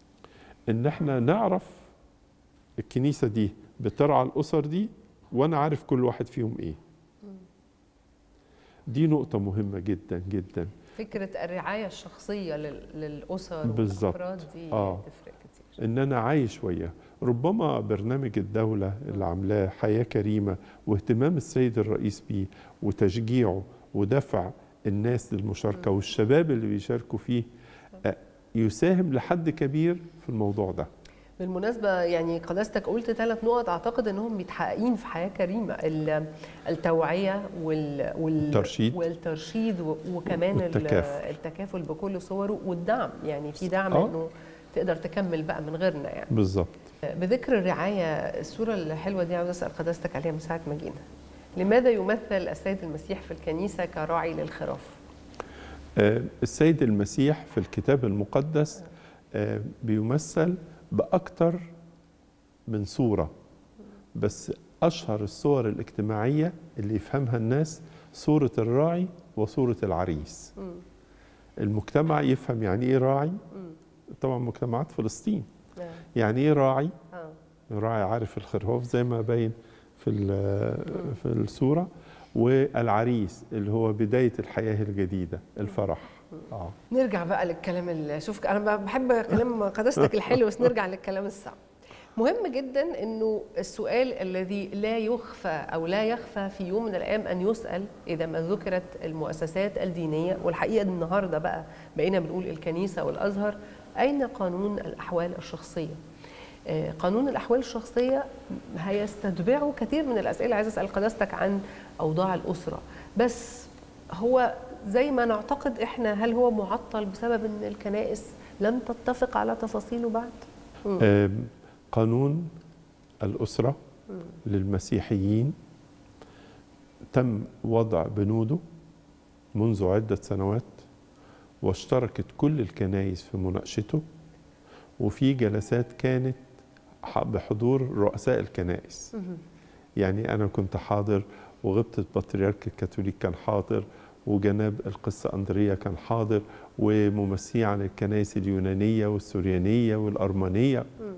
ان احنا نعرف الكنيسه دي بترعى الاسر دي وانا عارف كل واحد فيهم ايه دي نقطه مهمه جدا جدا فكره الرعايه الشخصيه لل- للاسر بالظبط. والافراد دي آه. تفرق كتير ان انا عايش وياه ربما برنامج الدوله اللي عاملاه حياه كريمه واهتمام السيد الرئيس بيه وتشجيعه ودفع الناس للمشاركه والشباب اللي بيشاركوا فيه آه، يساهم لحد كبير في الموضوع ده بالمناسبة يعني قداستك قلت ثلاث نقط أعتقد أنهم متحققين في حياة كريمة ال- التوعية وال وال الترشيد. والترشيد و- وكمان ال- والتكافل. التكافل بكل صوره والدعم يعني في دعم آه. أنه تقدر تكمل بقى من غيرنا يعني بالظبط بذكر الرعاية الصورة الحلوة دي عاوز أسأل قداستك عليها من ساعة ما جينا لماذا يمثل السيد المسيح في الكنيسة كراعي للخراف؟ آه، السيد المسيح في الكتاب المقدس آه، بيمثل بأكتر من صورة بس أشهر الصور الاجتماعية اللي يفهمها الناس صورة الراعي وصورة العريس مم. المجتمع يفهم يعني إيه راعي مم. طبعا مجتمعات فلسطين آه. يعني إيه راعي آه. راعي عارف الخرهوف زي ما باين في ال- في الصورة والعريس اللي هو بداية الحياة الجديدة الفرح آه. نرجع بقى للكلام اللي شوف انا بحب كلام قداستك الحلو بس نرجع للكلام الصعب مهم جدا انه السؤال الذي لا يخفى او لا يخفى في يوم من الايام ان يسال اذا ما ذكرت المؤسسات الدينيه والحقيقه النهارده بقى بقينا بنقول الكنيسه والازهر اين قانون الاحوال الشخصيه آه، قانون الاحوال الشخصيه هيستتبعه كثير من الاسئله عايز اسال قداستك عن اوضاع الاسره بس هو زي ما نعتقد احنا هل هو معطل بسبب ان الكنائس لم تتفق على تفاصيله بعد؟ مم. آم، قانون الأسرة للمسيحيين تم وضع بنوده منذ عدة سنوات واشتركت كل الكنائس في مناقشته وفي جلسات كانت ح- بحضور رؤساء الكنائس مهم. يعني أنا كنت حاضر وغبطة بطريرك الكاثوليك كان حاضر وجناب القصة أندريا كان حاضر وممثلين عن الكنائس اليونانية والسوريانية والأرمنية مم.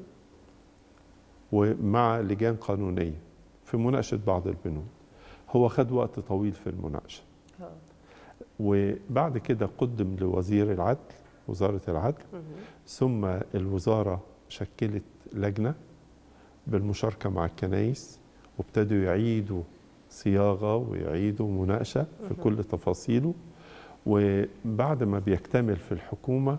ومع لجان قانونية في مناقشة بعض البنود هو خد وقت طويل في المناقشة آه. وبعد كده قدم لوزير العدل وزارة العدل مم. ثم الوزارة شكلت لجنة بالمشاركة مع الكنائس وابتدوا يعيدوا صياغة ويعيدوا مناقشة في مهم. كل تفاصيله وبعد ما بيكتمل في الحكومة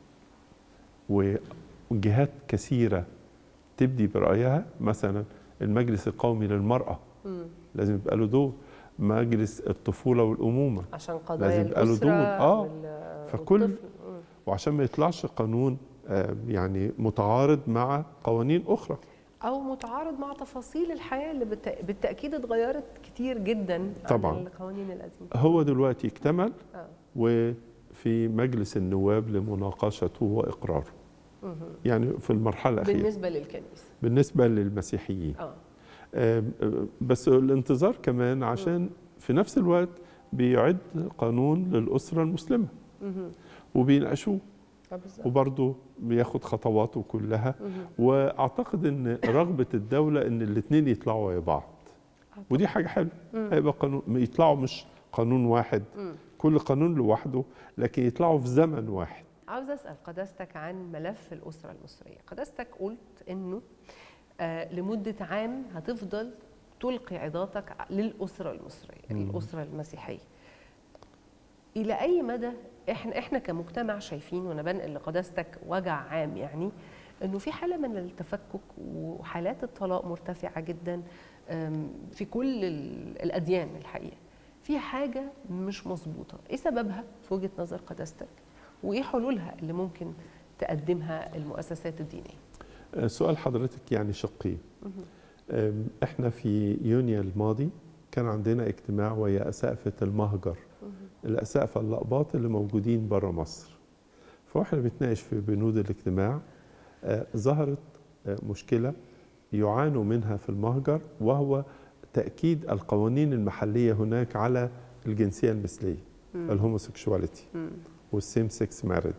وجهات كثيرة تبدي برأيها مثلا المجلس القومي للمرأة مم. لازم يبقى له دور مجلس الطفولة والأمومة عشان قضايا لازم يبقى له الأسرة دور. آه. وال- فكل- والطفل. مم. وعشان ما يطلعش قانون آه، يعني متعارض مع قوانين أخرى او متعارض مع تفاصيل الحياه اللي بالت- بالتاكيد اتغيرت كتير جدا طبعاً. عن القوانين القديمه هو دلوقتي اكتمل اه وفي مجلس النواب لمناقشته وإقراره مهم. يعني في المرحلة الأخيرة بالنسبه للكنيسه بالنسبة للمسيحيين اه آم، آم، بس الانتظار كمان عشان في نفس الوقت بيعد قانون للأسرة المسلمة مهم. وبيناقشوه آه، بالظبط وبرضه بياخد خطواته كلها مهم. واعتقد ان رغبه الدوله ان الاثنين يطلعوا ويا بعض آه، ودي حاجه حلوه مم. هيبقى قانون يطلعوا مش قانون واحد مم. كل قانون لوحده لكن يطلعوا في زمن واحد عاوز اسال قداستك عن ملف الاسره المصريه قداستك قلت انه آه لمده عام هتفضل تلقي عظاتك للاسره المصريه مم. الاسره المسيحيه الى اي مدى احنا احنا كمجتمع شايفين وانا بنقل لقداستك وجع عام يعني انه في حاله من التفكك وحالات الطلاق مرتفعه جدا أم، في كل ال- الاديان الحقيقه في حاجه مش مظبوطه ايه سببها في وجهه نظر قداستك وايه حلولها اللي ممكن تقدمها المؤسسات الدينيه آه، سؤال حضرتك يعني شقين آم، احنا في يونيو الماضي كان عندنا اجتماع ويا اسقفه المهجر الاسقفه الاقباط اللي موجودين بره مصر فاحنا بنتناقش في بنود الاجتماع آه، ظهرت آه، مشكله يعانوا منها في المهجر وهو تاكيد القوانين المحليه هناك على الجنسيه المثليه الهوموسيكشواليتي مم. والسيم سكس ماريج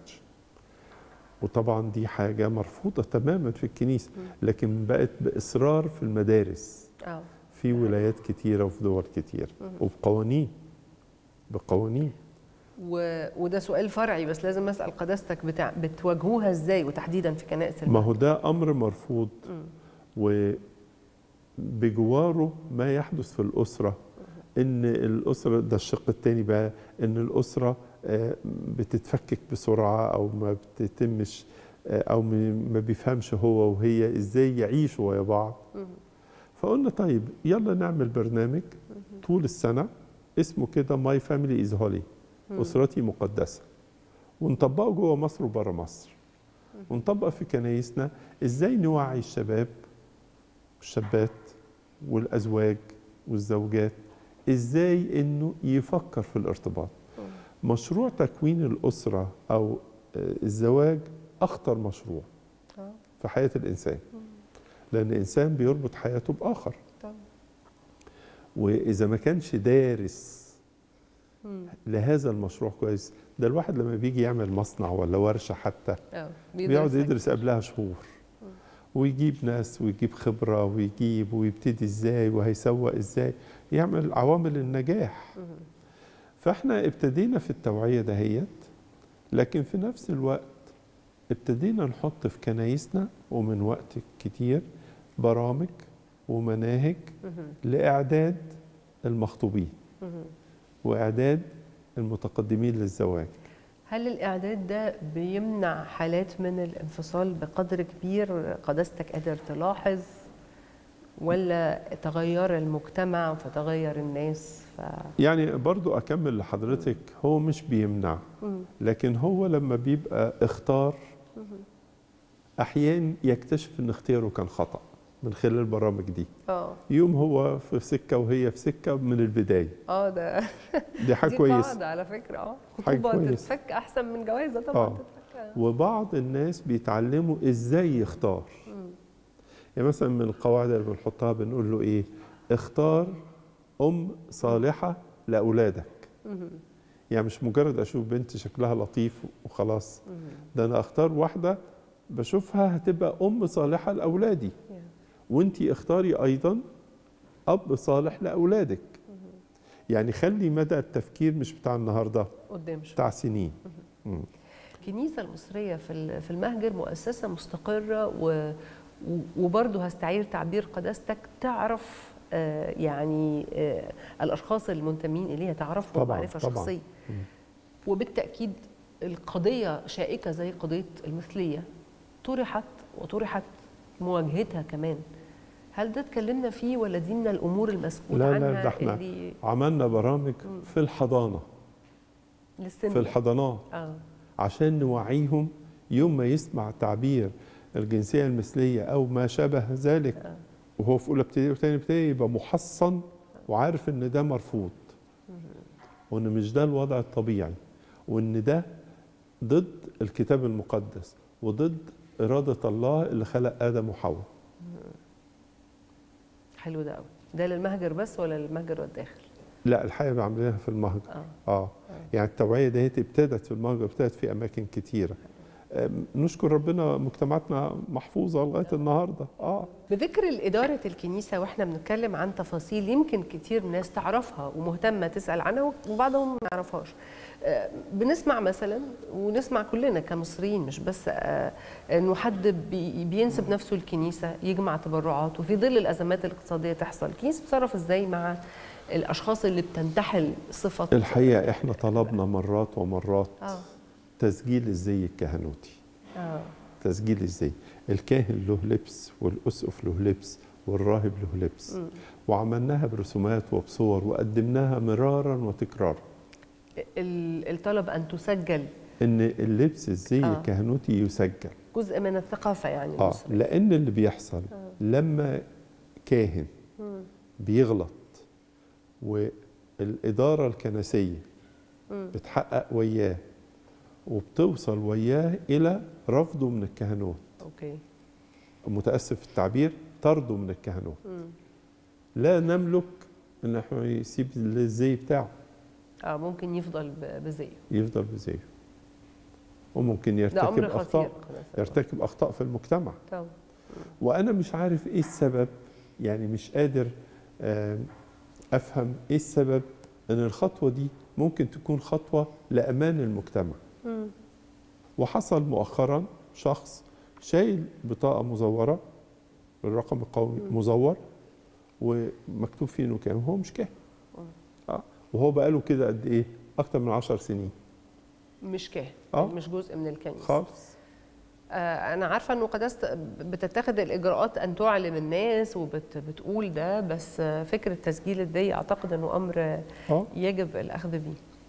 وطبعا دي حاجه مرفوضه تماما في الكنيسه لكن بقت باصرار في المدارس اه في ولايات كتيره وفي دول كتير مم. وبقوانين بقوانين و... وده سؤال فرعي بس لازم اسال قداستك بتاع بتواجهوها ازاي وتحديدا في كنائس ما المهد هو ده امر مرفوض مم. وبجواره ما يحدث في الاسره ان الاسره ده الشق الثاني بقى ان الاسره آه، بتتفكك بسرعه او ما بتتمش آه، او م- ما بيفهمش هو وهي ازاي يعيشوا ويا بعض مم. فقلنا طيب يلا نعمل برنامج طول السنه اسمه كده ماي فاميلي از هولي مم. اسرتي مقدسه ونطبقه جوه مصر وبره مصر ونطبق في كنايسنا ازاي نوعي الشباب والشابات والازواج والزوجات ازاي انه يفكر في الارتباط مشروع تكوين الاسره او آه، الزواج اخطر مشروع آه. في حياه الانسان لان الانسان بيربط حياته باخر طبعا. واذا ما كانش دارس مم. لهذا المشروع كويس ده الواحد لما بيجي يعمل مصنع ولا ورشه حتى اه بيقعد يدرسك. يدرس قبلها شهور ويجيب ناس ويجيب خبره ويجيب ويبتدي ازاي وهيسوق ازاي يعمل عوامل النجاح مم. فاحنا ابتدينا في التوعيه دهيت لكن في نفس الوقت ابتدينا نحط في كنايسنا ومن وقت كتير برامج ومناهج مم. لاعداد المخطوبين مم. واعداد المتقدمين للزواج هل الإعداد ده بيمنع حالات من الانفصال بقدر كبير قداستك قادر تلاحظ ولا تغير المجتمع فتغير الناس ف... يعني برضو أكمل لحضرتك هو مش بيمنع مم. لكن هو لما بيبقى اختار أحيان يكتشف إن اختياره كان خطأ من خلال البرامج دي اه يوم هو في سكة وهي في سكة من البداية اه ده دي حاجة دي كويسة قاعدة على فكرة اه حاجة خطوبة كويسة. تتفك أحسن من جوازة طبعا آه. تتفك آه. وبعض الناس بيتعلموا إزاي يختار مم. يعني مثلا من القواعد اللي بنحطها بنقول له إيه اختار أم صالحة لأولادك مم. يعني مش مجرد اشوف بنت شكلها لطيف وخلاص ده انا اختار واحده بشوفها هتبقى ام صالحه لاولادي وانتي اختاري ايضا اب صالح لاولادك يعني خلي مدى التفكير مش بتاع النهارده قدام شويه بتاع سنين مم. الكنيسه المصريه في ال- في المهجر مؤسسه مستقره و و- وبرضه هستعير تعبير قداستك تعرف آه، يعني آه، الاشخاص المنتمين اليها تعرفهم طبعاً، معرفه طبعاً. شخصيه وبالتاكيد القضيه شائكه زي قضيه المثليه طرحت وطرحت مواجهتها كمان هل ده اتكلمنا فيه ولا دي من الامور المسؤول لا عنها لا ده احنا اللي عملنا برامج في الحضانه للسن في الحضانات اه عشان نوعيهم يوم ما يسمع تعبير الجنسيه المثليه او ما شابه ذلك وهو في اولى ابتدائي وثاني ابتدائي يبقى محصن وعارف ان ده مرفوض وان مش ده الوضع الطبيعي وان ده ضد الكتاب المقدس وضد اراده الله اللي خلق ادم وحواء حلو ده قوي ده للمهجر بس ولا للمهجر والداخل لا الحقيقه عاملينها في المهجر اه اه يعني التوعيه ديت ابتدت في المهجر ابتدت في اماكن كتيره أم، نشكر ربنا مجتمعاتنا محفوظه لغايه النهارده اه بذكر إدارة الكنيسة وإحنا بنتكلم عن تفاصيل يمكن كتير من الناس تعرفها ومهتمة تسأل عنها وبعضهم ما يعرفهاش آه، بنسمع مثلا ونسمع كلنا كمصريين مش بس آه، انه حد بي- بينسب نفسه الكنيسه يجمع تبرعات وفي ظل الازمات الاقتصاديه تحصل الكنيسه بتصرف ازاي مع الاشخاص اللي بتنتحل صفه الحقيقه احنا طلبنا مرات ومرات اه تسجيل الزي الكهنوتي اه تسجيل الزي الكاهن له لبس والاسقف له لبس والراهب له لبس وعملناها برسومات وبصور وقدمناها مرارا وتكرارا ال- الطلب ان تسجل ان اللبس الزي آه. الكهنوتي يسجل جزء من الثقافه يعني اه المصرية. لان اللي بيحصل لما كاهن بيغلط والاداره الكنسيه بتحقق وياه وبتوصل وياه الى رفضه من الكهنوت اوكي متاسف في التعبير طرده من الكهنوت لا نملك ان احنا يسيب الزي بتاعه اه ممكن يفضل ب- بزيه يفضل بزيه وممكن ده يرتكب امر خطير اخطاء خلاص. يرتكب اخطاء في المجتمع طبعا. وانا مش عارف ايه السبب يعني مش قادر آم، افهم ايه السبب ان الخطوه دي ممكن تكون خطوه لامان المجتمع مم. وحصل مؤخرا شخص شايل بطاقه مزوره الرقم القومي مزور ومكتوب فيه انه كام هو مش كاهن اه وهو بقاله كده قد ايه اكتر من عشر سنين مش كاهن آه. مش جزء من الكنيسه خالص آه انا عارفه انه قداسه بتتخذ الاجراءات ان تعلم الناس وبتقول ده بس آه، فكره تسجيل الدي اعتقد انه امر آه، اه يجب الاخذ به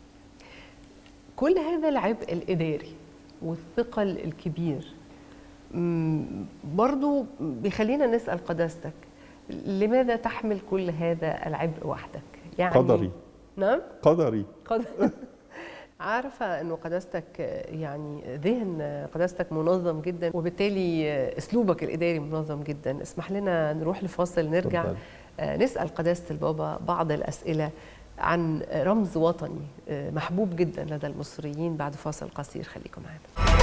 كل هذا العبء الاداري والثقل الكبير مم، برضو بيخلينا نسال قداستك لماذا تحمل كل هذا العبء وحدك يعني قدري نعم قدري قد... عارفة أنه قداستك يعني ذهن قداستك منظم جدا وبالتالي أسلوبك الإداري منظم جدا اسمح لنا نروح لفاصل نرجع اتفضل. آه، نسأل قداسة البابا بعض الأسئلة عن رمز وطني آه، محبوب جدا لدى المصريين بعد فاصل قصير خليكم معنا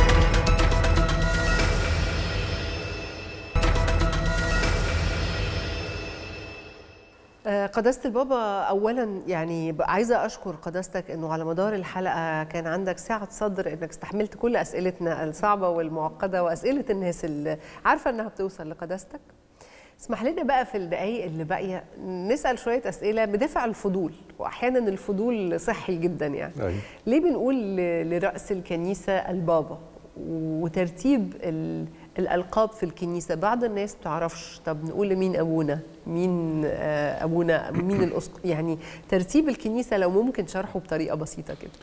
آه، قداسة البابا أولا يعني ب- عايزة أشكر قداستك أنه على مدار الحلقة كان عندك سعة صدر أنك استحملت كل أسئلتنا الصعبة والمعقدة وأسئلة الناس اللي عارفة أنها بتوصل لقداستك اسمح لنا بقى في الدقايق اللي باقية نسأل شوية أسئلة بدافع الفضول وأحيانا الفضول صحي جدا يعني أيوة. ليه بنقول ل- لرأس الكنيسة البابا وترتيب ال- الألقاب في الكنيسة بعض الناس بتعرفش طب نقول لمين أبونا مين آه، أبونا مين الأسقف يعني ترتيب الكنيسة لو ممكن شرحه بطريقة بسيطة كده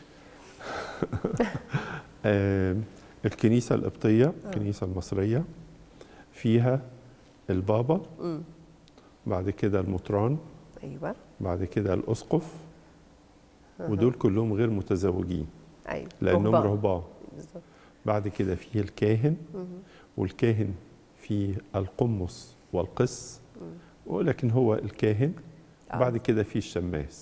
آه الكنيسة القبطية الكنيسة المصرية فيها البابا مم. بعد كده المطران أيوة بعد كده الأسقف ودول كلهم غير متزوجين أيوة لأنهم رهبان. رهبان بالظبط بعد كده فيه الكاهن والكاهن فيه القمص والقس ولكن هو الكاهن آه. بعد كده فيه الشماس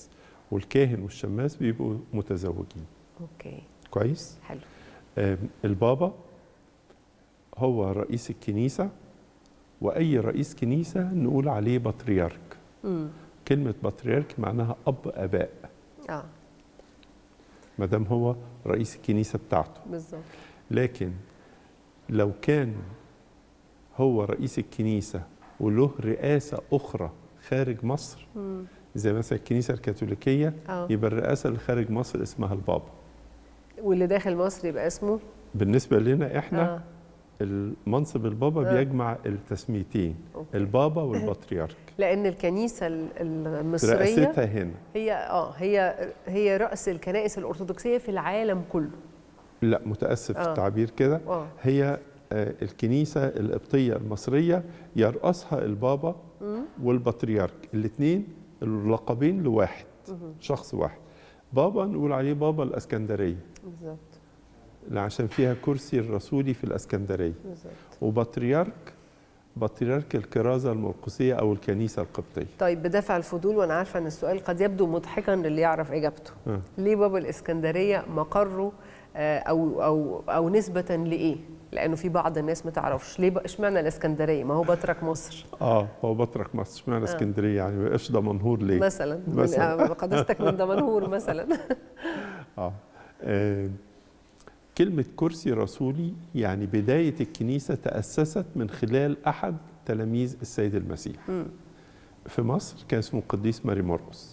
والكاهن والشماس بيبقوا متزوجين اوكي كويس حلو آم، البابا هو رئيس الكنيسة وأي رئيس كنيسة نقول عليه بطريرك امم كلمة بطريرك معناها أب آباء اه ما دام هو رئيس الكنيسة بتاعته بالظبط لكن لو كان هو رئيس الكنيسة وله رئاسة أخرى خارج مصر مم. زي مثلا الكنيسة الكاثوليكية اه يبقى الرئاسة اللي خارج مصر اسمها البابا واللي داخل مصر يبقى اسمه بالنسبة لنا احنا اه المنصب البابا آه. بيجمع التسميتين أوكي. البابا والبطريرك لان الكنيسه ال- المصريه رئاستها هنا هي اه هي هي راس الكنائس الارثوذكسيه في العالم كله لا متأسف في آه. التعبير كده اه هي آه، الكنيسة القبطية المصرية يرأسها البابا مم. والبطريرك الاثنين اللقبين لواحد مهم. شخص واحد بابا نقول عليه بابا الاسكندريه بالظبط عشان فيها كرسي الرسولي في الاسكندريه بالظبط وبطريرك بطريرك الكرازه المرقسيه او الكنيسه القبطيه طيب بدافع الفضول وانا عارفه ان السؤال قد يبدو مضحكا للي يعرف اجابته آه. ليه بابا الاسكندريه مقره آه، او او او نسبه لايه لانه في بعض الناس ما تعرفش ليه بقى- اشمعنى الاسكندريه ما هو بطرك مصر اه هو بطرك مصر اشمعنى اسكندريه يعني ما يبقاش ده منهور ليه مثلا مثلاً. من- آه، قداستك من دمنهور مثلا آه. آه. كلمة كرسي رسولي يعني بداية الكنيسة تأسست من خلال أحد تلاميذ السيد المسيح مم. في مصر كان اسمه القديس ماري مرقس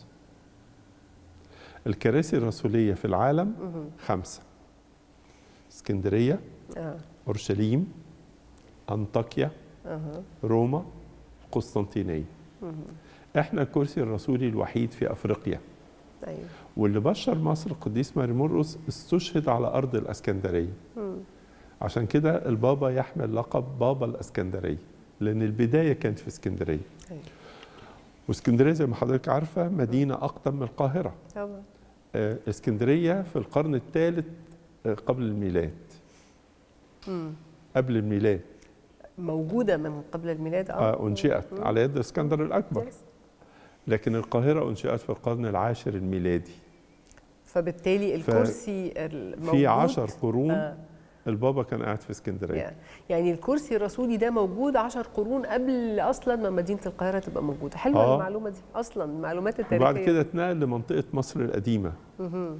الكراسي الرسولية في العالم مهم. خمسة اسكندرية اه أورشليم أنطاكيا اها روما قسطنطينية مهم. احنا الكرسي الرسولي الوحيد في أفريقيا ايوه واللي بشر مصر القديس ماري مرقس استشهد على أرض الأسكندرية مم. عشان كده البابا يحمل لقب بابا الاسكندريه لان البدايه كانت في اسكندريه أيوة. واسكندريه زي ما حضرتك عارفه مدينه اقدم من القاهره طبعا آه، اسكندريه في القرن الثالث آه، قبل الميلاد مم. قبل الميلاد موجوده من قبل الميلاد آه، انشئت مم. على يد الاسكندر الاكبر يس. لكن القاهره انشئت في القرن العاشر الميلادي فبالتالي الكرسي الموجود في عشر قرون آه. البابا كان قاعد في اسكندريه يعني- يعني الكرسي الرسولي ده موجود عشر قرون قبل اصلا ما مدينه القاهره تبقى موجوده حلوه آه. المعلومه دي اصلا المعلومات التاريخيه وبعد كده اتنقل لمنطقه مصر القديمه مهم.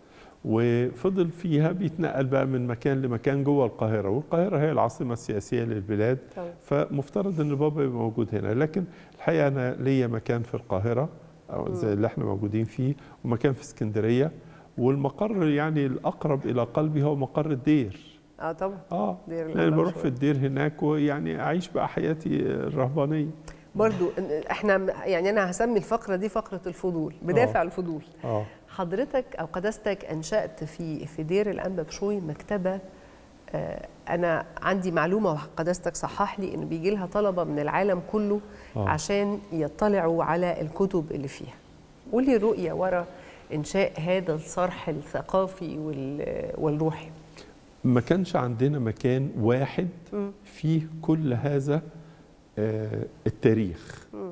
وفضل فيها بيتنقل بقى من مكان لمكان جوه القاهره والقاهره هي العاصمه السياسيه للبلاد طبعا. فمفترض ان بابا يبقى موجود هنا لكن الحقيقه انا ليا مكان في القاهره او زي اللي احنا موجودين فيه ومكان في اسكندريه والمقر يعني الاقرب الى قلبي هو مقر الدير اه طبعا اه دير لان الأنبا بروح شوية. في الدير هناك ويعني اعيش بقى حياتي الرهبانيه برضو إن- احنا م- يعني انا هسمي الفقره دي فقره الفضول بدافع آه. الفضول اه حضرتك او قداستك انشات في في دير الانبا بشوي مكتبه آه، انا عندي معلومه وقداستك صحح لي ان بيجي لها طلبه من العالم كله آه. عشان يطلعوا على الكتب اللي فيها قولي الرؤيه ورا انشاء هذا الصرح الثقافي وال- والروحي ما كانش عندنا مكان واحد مم. فيه كل هذا آه، التاريخ مم.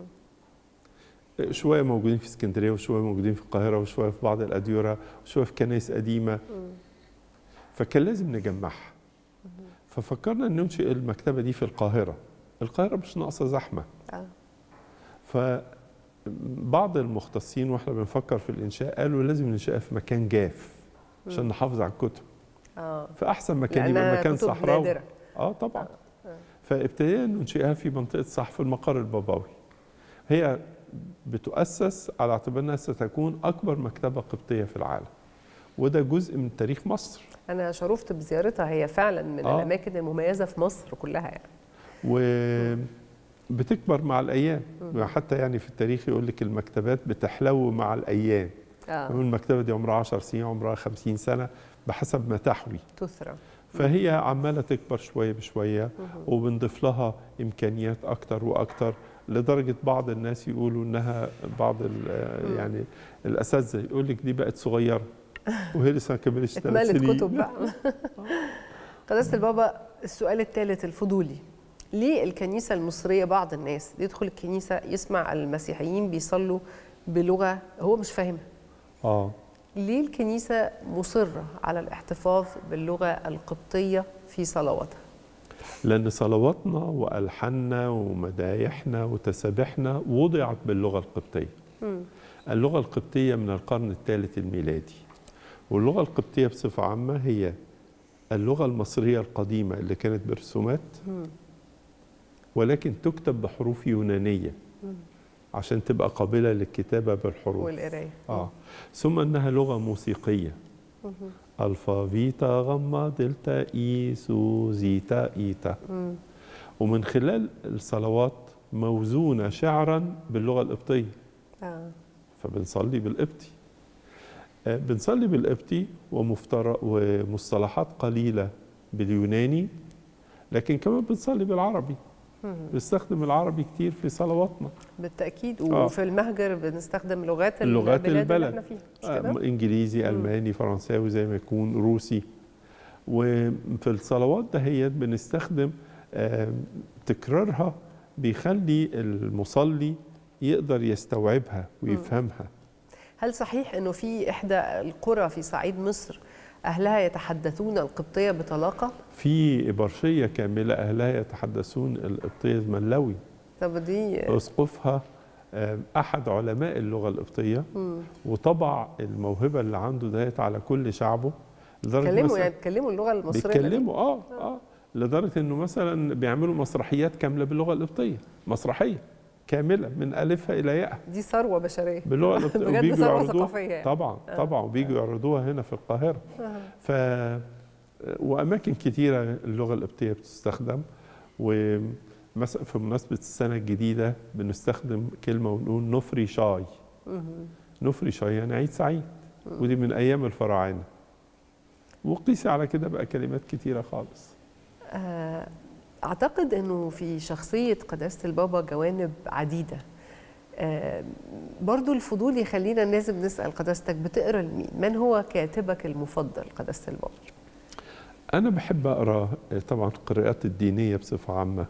شويه موجودين في اسكندريه وشويه موجودين في القاهره وشويه في بعض الاديره وشويه في كنائس قديمه فكان لازم نجمعها ففكرنا ان ننشئ المكتبه دي في القاهره القاهره مش ناقصه زحمه آه. فبعض المختصين واحنا بنفكر في الانشاء قالوا لازم ننشئها في مكان جاف عشان نحافظ على الكتب اه فاحسن مكان يبقى لأنها مكان كتب صحراوي نادرة. اه طبعا فابتدينا ننشئها في منطقه صحف المقر البابوي هي بتؤسس على اعتبار انها ستكون اكبر مكتبه قبطيه في العالم وده جزء من تاريخ مصر انا شرفت بزيارتها هي فعلا من آه. الاماكن المميزه في مصر كلها يعني وبتكبر مع الايام حتى يعني في التاريخ يقول لك المكتبات بتحلو مع الايام اه المكتبه دي عمرها 10 سنين عمرها 50 سنه بحسب ما تحوي تثرى فهي عماله تكبر شويه بشويه وبنضيف لها امكانيات اكتر واكتر لدرجه بعض الناس يقولوا انها بعض ال- يعني الاساتذه يقول لك دي بقت صغيره وهي لسه ما كملتش ثلاث اتملت سنين كتب بقى قداسة البابا السؤال الثالث الفضولي ليه الكنيسة المصرية بعض الناس يدخل الكنيسة يسمع المسيحيين بيصلوا بلغة هو مش فاهمها اه ليه الكنيسة مصرة على الاحتفاظ باللغة القبطية في صلواتها؟ لأن صلواتنا وألحاننا ومدايحنا وتسابيحنا وضعت باللغة القبطية اللغة القبطية من القرن الثالث الميلادي واللغة القبطية بصفة عامة هي اللغة المصرية القديمة اللي كانت برسومات ولكن تكتب بحروف يونانية عشان تبقى قابلة للكتابة بالحروف والقراية آه. ثم أنها لغة موسيقية ألفا فيتا غما دلتا إي سو زيتا إيتا ومن خلال الصلوات موزونة شعرا باللغة القبطية آه. فبنصلي بالقبطي آه، بنصلي بالقبطي ومفتر... ومصطلحات قليلة باليوناني لكن كمان بنصلي بالعربي بنستخدم العربي كتير في صلواتنا بالتأكيد آه. وفي المهجر بنستخدم لغات لغات البلاد اللي البلد. احنا فيها مش آه، كده؟ انجليزي الماني فرنساوي زي ما يكون روسي وفي الصلوات دهيت بنستخدم آه، تكرارها بيخلي المصلي يقدر يستوعبها ويفهمها هل صحيح انه في احدى القرى في صعيد مصر اهلها يتحدثون القبطيه بطلاقه؟ في إبرشية كاملة أهلها يتحدثون القبطية الملوي طب دي أسقفها آه، أحد علماء اللغة القبطية وطبع الموهبة اللي عنده ديت على كل شعبه لدرجة بيتكلموا مثلاً- يعني بيتكلموا اللغه المصريه بيتكلموا اه اه لدرجه انه مثلا بيعملوا مسرحيات كامله باللغه القبطيه مسرحيه كامله من الفها الى ياءها دي ثروه بشريه باللغه القبطيه بجد وبيجوا ثروه يعرضوها ثقافيه يعني. طبعا طبعا وبيجوا يعرضوها هنا في القاهره ف واماكن كتيره اللغه القبطيه بتستخدم ومثلا في مناسبه السنه الجديده بنستخدم كلمه ونقول نفري شاي نفري شاي يعني عيد سعيد ودي من ايام الفراعنه وقيسي على كده بقى كلمات كتيره خالص آه، اعتقد انه في شخصيه قداسه البابا جوانب عديده آه، برضو الفضول يخلينا لازم نسال قداستك بتقرا لمين من هو كاتبك المفضل قداسه البابا أنا بحب أقرأ طبعا القراءات الدينية بصفة عامة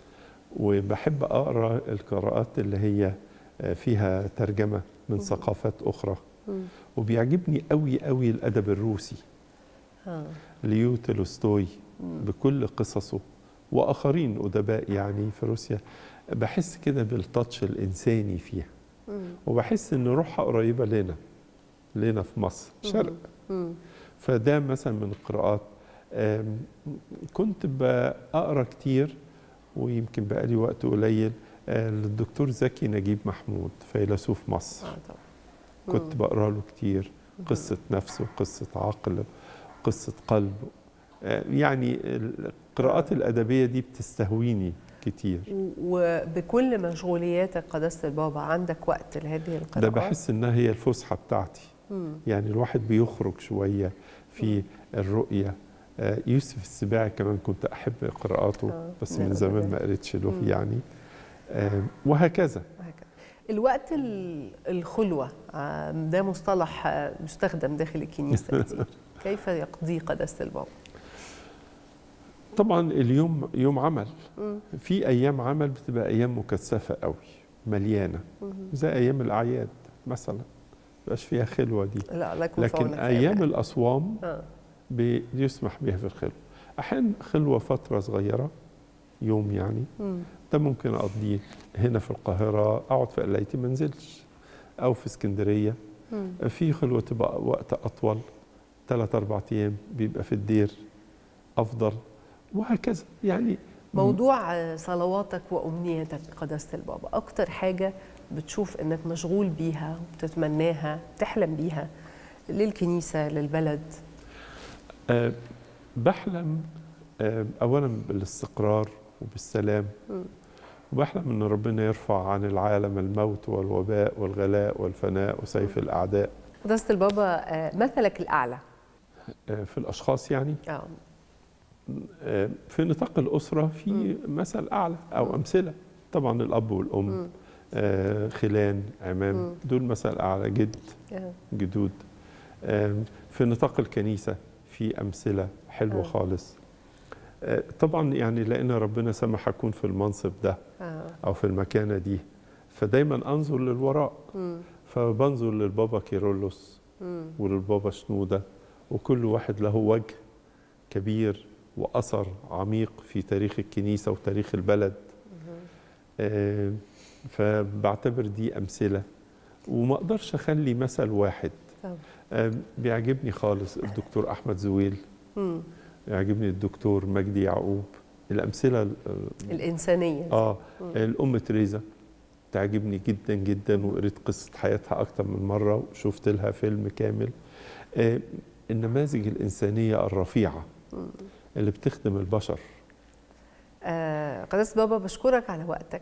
وبحب أقرأ القراءات اللي هي فيها ترجمة من ثقافات أخرى وبيعجبني قوي قوي الأدب الروسي آه. ليو تولستوي بكل قصصه وآخرين أدباء يعني في روسيا بحس كده بالتاتش الإنساني فيها وبحس إن روحها قريبة لنا لنا في مصر شرق فده مثلا من القراءات آم، كنت بقرا كتير ويمكن بقالي وقت قليل آه، للدكتور زكي نجيب محمود فيلسوف مصر آه طبعا كنت بقرا له كتير قصة نفسه قصة عقل قصة قلب آه، يعني القراءات الأدبية دي بتستهويني كتير و- وبكل مشغولياتك قداسه البابا عندك وقت لهذه القراءات ده بحس إنها هي الفسحة بتاعتي يعني الواحد بيخرج شوية في الرؤية آه، يوسف السباعي كمان كنت أحب قراءاته آه، بس لا، من زمان أبداً. ما قريتش له مم. يعني آه، وهكذا وهكذا. الوقت ال- الخلوة آه، ده مصطلح آه، مستخدم داخل الكنيسة كتير كيف يقضي قداسة البابا؟ طبعا اليوم يوم عمل في أيام عمل بتبقى أيام مكثفة قوي مليانة زي أيام الأعياد مثلا مبقاش فيها خلوة دي لا الله يكون في لكن عونك في أيام أيام. الأصوام آه. بيسمح بها في الخلوة أحيانا خلوة فترة صغيرة يوم يعني مم. ده ممكن أقضيه هنا في القاهرة أقعد في قلايتي ما انزلش أو في اسكندرية مم. في خلوة تبقى وقت أطول ثلاث أربع أيام بيبقى في الدير أفضل وهكذا يعني موضوع آه، صلواتك وأمنيتك قداسة البابا أكتر حاجة بتشوف إنك مشغول بيها وبتتمناها بتحلم بيها للكنيسة للبلد أه بحلم أه أولا بالاستقرار وبالسلام مم. وبحلم أن ربنا يرفع عن العالم الموت والوباء والغلاء والفناء وسيف الأعداء قداسة البابا آه، مثلك الأعلى أه في الأشخاص يعني آه. أه في نطاق الأسرة في مثل أعلى أو أمثلة طبعا الأب والأم مم. أه خلان عمام مم. دول مثل أعلى جد آه. جدود آم، في نطاق الكنيسة في أمثلة حلوة آه. خالص آه، طبعا يعني لأن ربنا سمح أكون في المنصب ده آه. أو في المكانة دي فدايما أنظر للوراء مم. فبنظر للبابا كيرلس مم. وللبابا شنودة وكل واحد له وجه كبير وأثر عميق في تاريخ الكنيسة وتاريخ البلد آه، فبعتبر دي أمثلة وما أقدرش أخلي مثل واحد طبعا. آه، بيعجبني خالص الدكتور أحمد زويل مم. يعجبني الدكتور مجدي يعقوب الأمثلة ال- الانسانيه دي. آه مم. الأم تريزا تعجبني جدا جدا وقريت قصة حياتها أكتر من مرة وشفت لها فيلم كامل آه، النماذج الإنسانية الرفيعة مم. اللي بتخدم البشر آه، قداسة بابا بشكرك على وقتك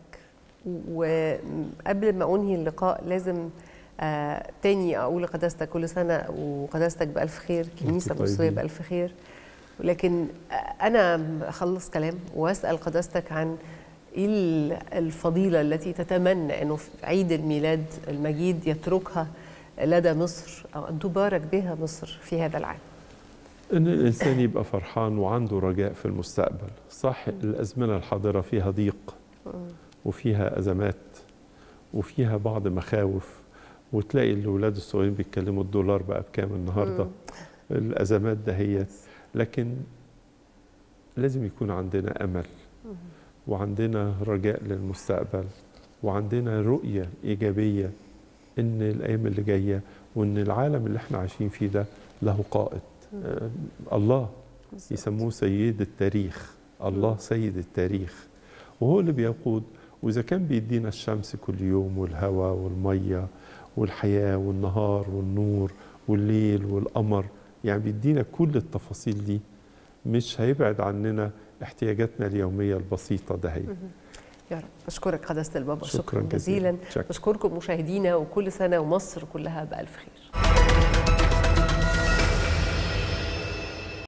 وقبل ما أنهي اللقاء لازم آه، تاني أقول لقداستك كل سنة وقداستك بألف خير كنيسة وانتوا مصرية طيبين. بألف خير ولكن آه، أنا أخلص كلام وأسأل قداستك عن إيه ال- الفضيلة التي تتمنى أنه في عيد الميلاد المجيد يتركها لدى مصر أو أن تبارك بها مصر في هذا العام إن الإنسان يبقى فرحان وعنده رجاء في المستقبل صح الأزمنة الحاضرة فيها ضيق وفيها أزمات وفيها بعض مخاوف وتلاقي الأولاد الصغيرين بيتكلموا الدولار بقى بكام النهارده مم. الأزمات دهيت لكن لازم يكون عندنا أمل وعندنا رجاء للمستقبل وعندنا رؤية إيجابية إن الأيام اللي جاية وإن العالم اللي احنا عايشين فيه ده له قائد آه الله يسموه سيد التاريخ الله سيد التاريخ وهو اللي بيقود وإذا كان بيدينا الشمس كل يوم والهواء والمية والحياة والنهار والنور والليل والقمر يعني بيدينا كل التفاصيل دي مش هيبعد عننا احتياجاتنا اليومية البسيطة ده هي يا رب بشكرك قداسة البابا شكرا شكرا جزيلا شكرا بشكركم مشاهدينا وكل سنة ومصر كلها بألف خير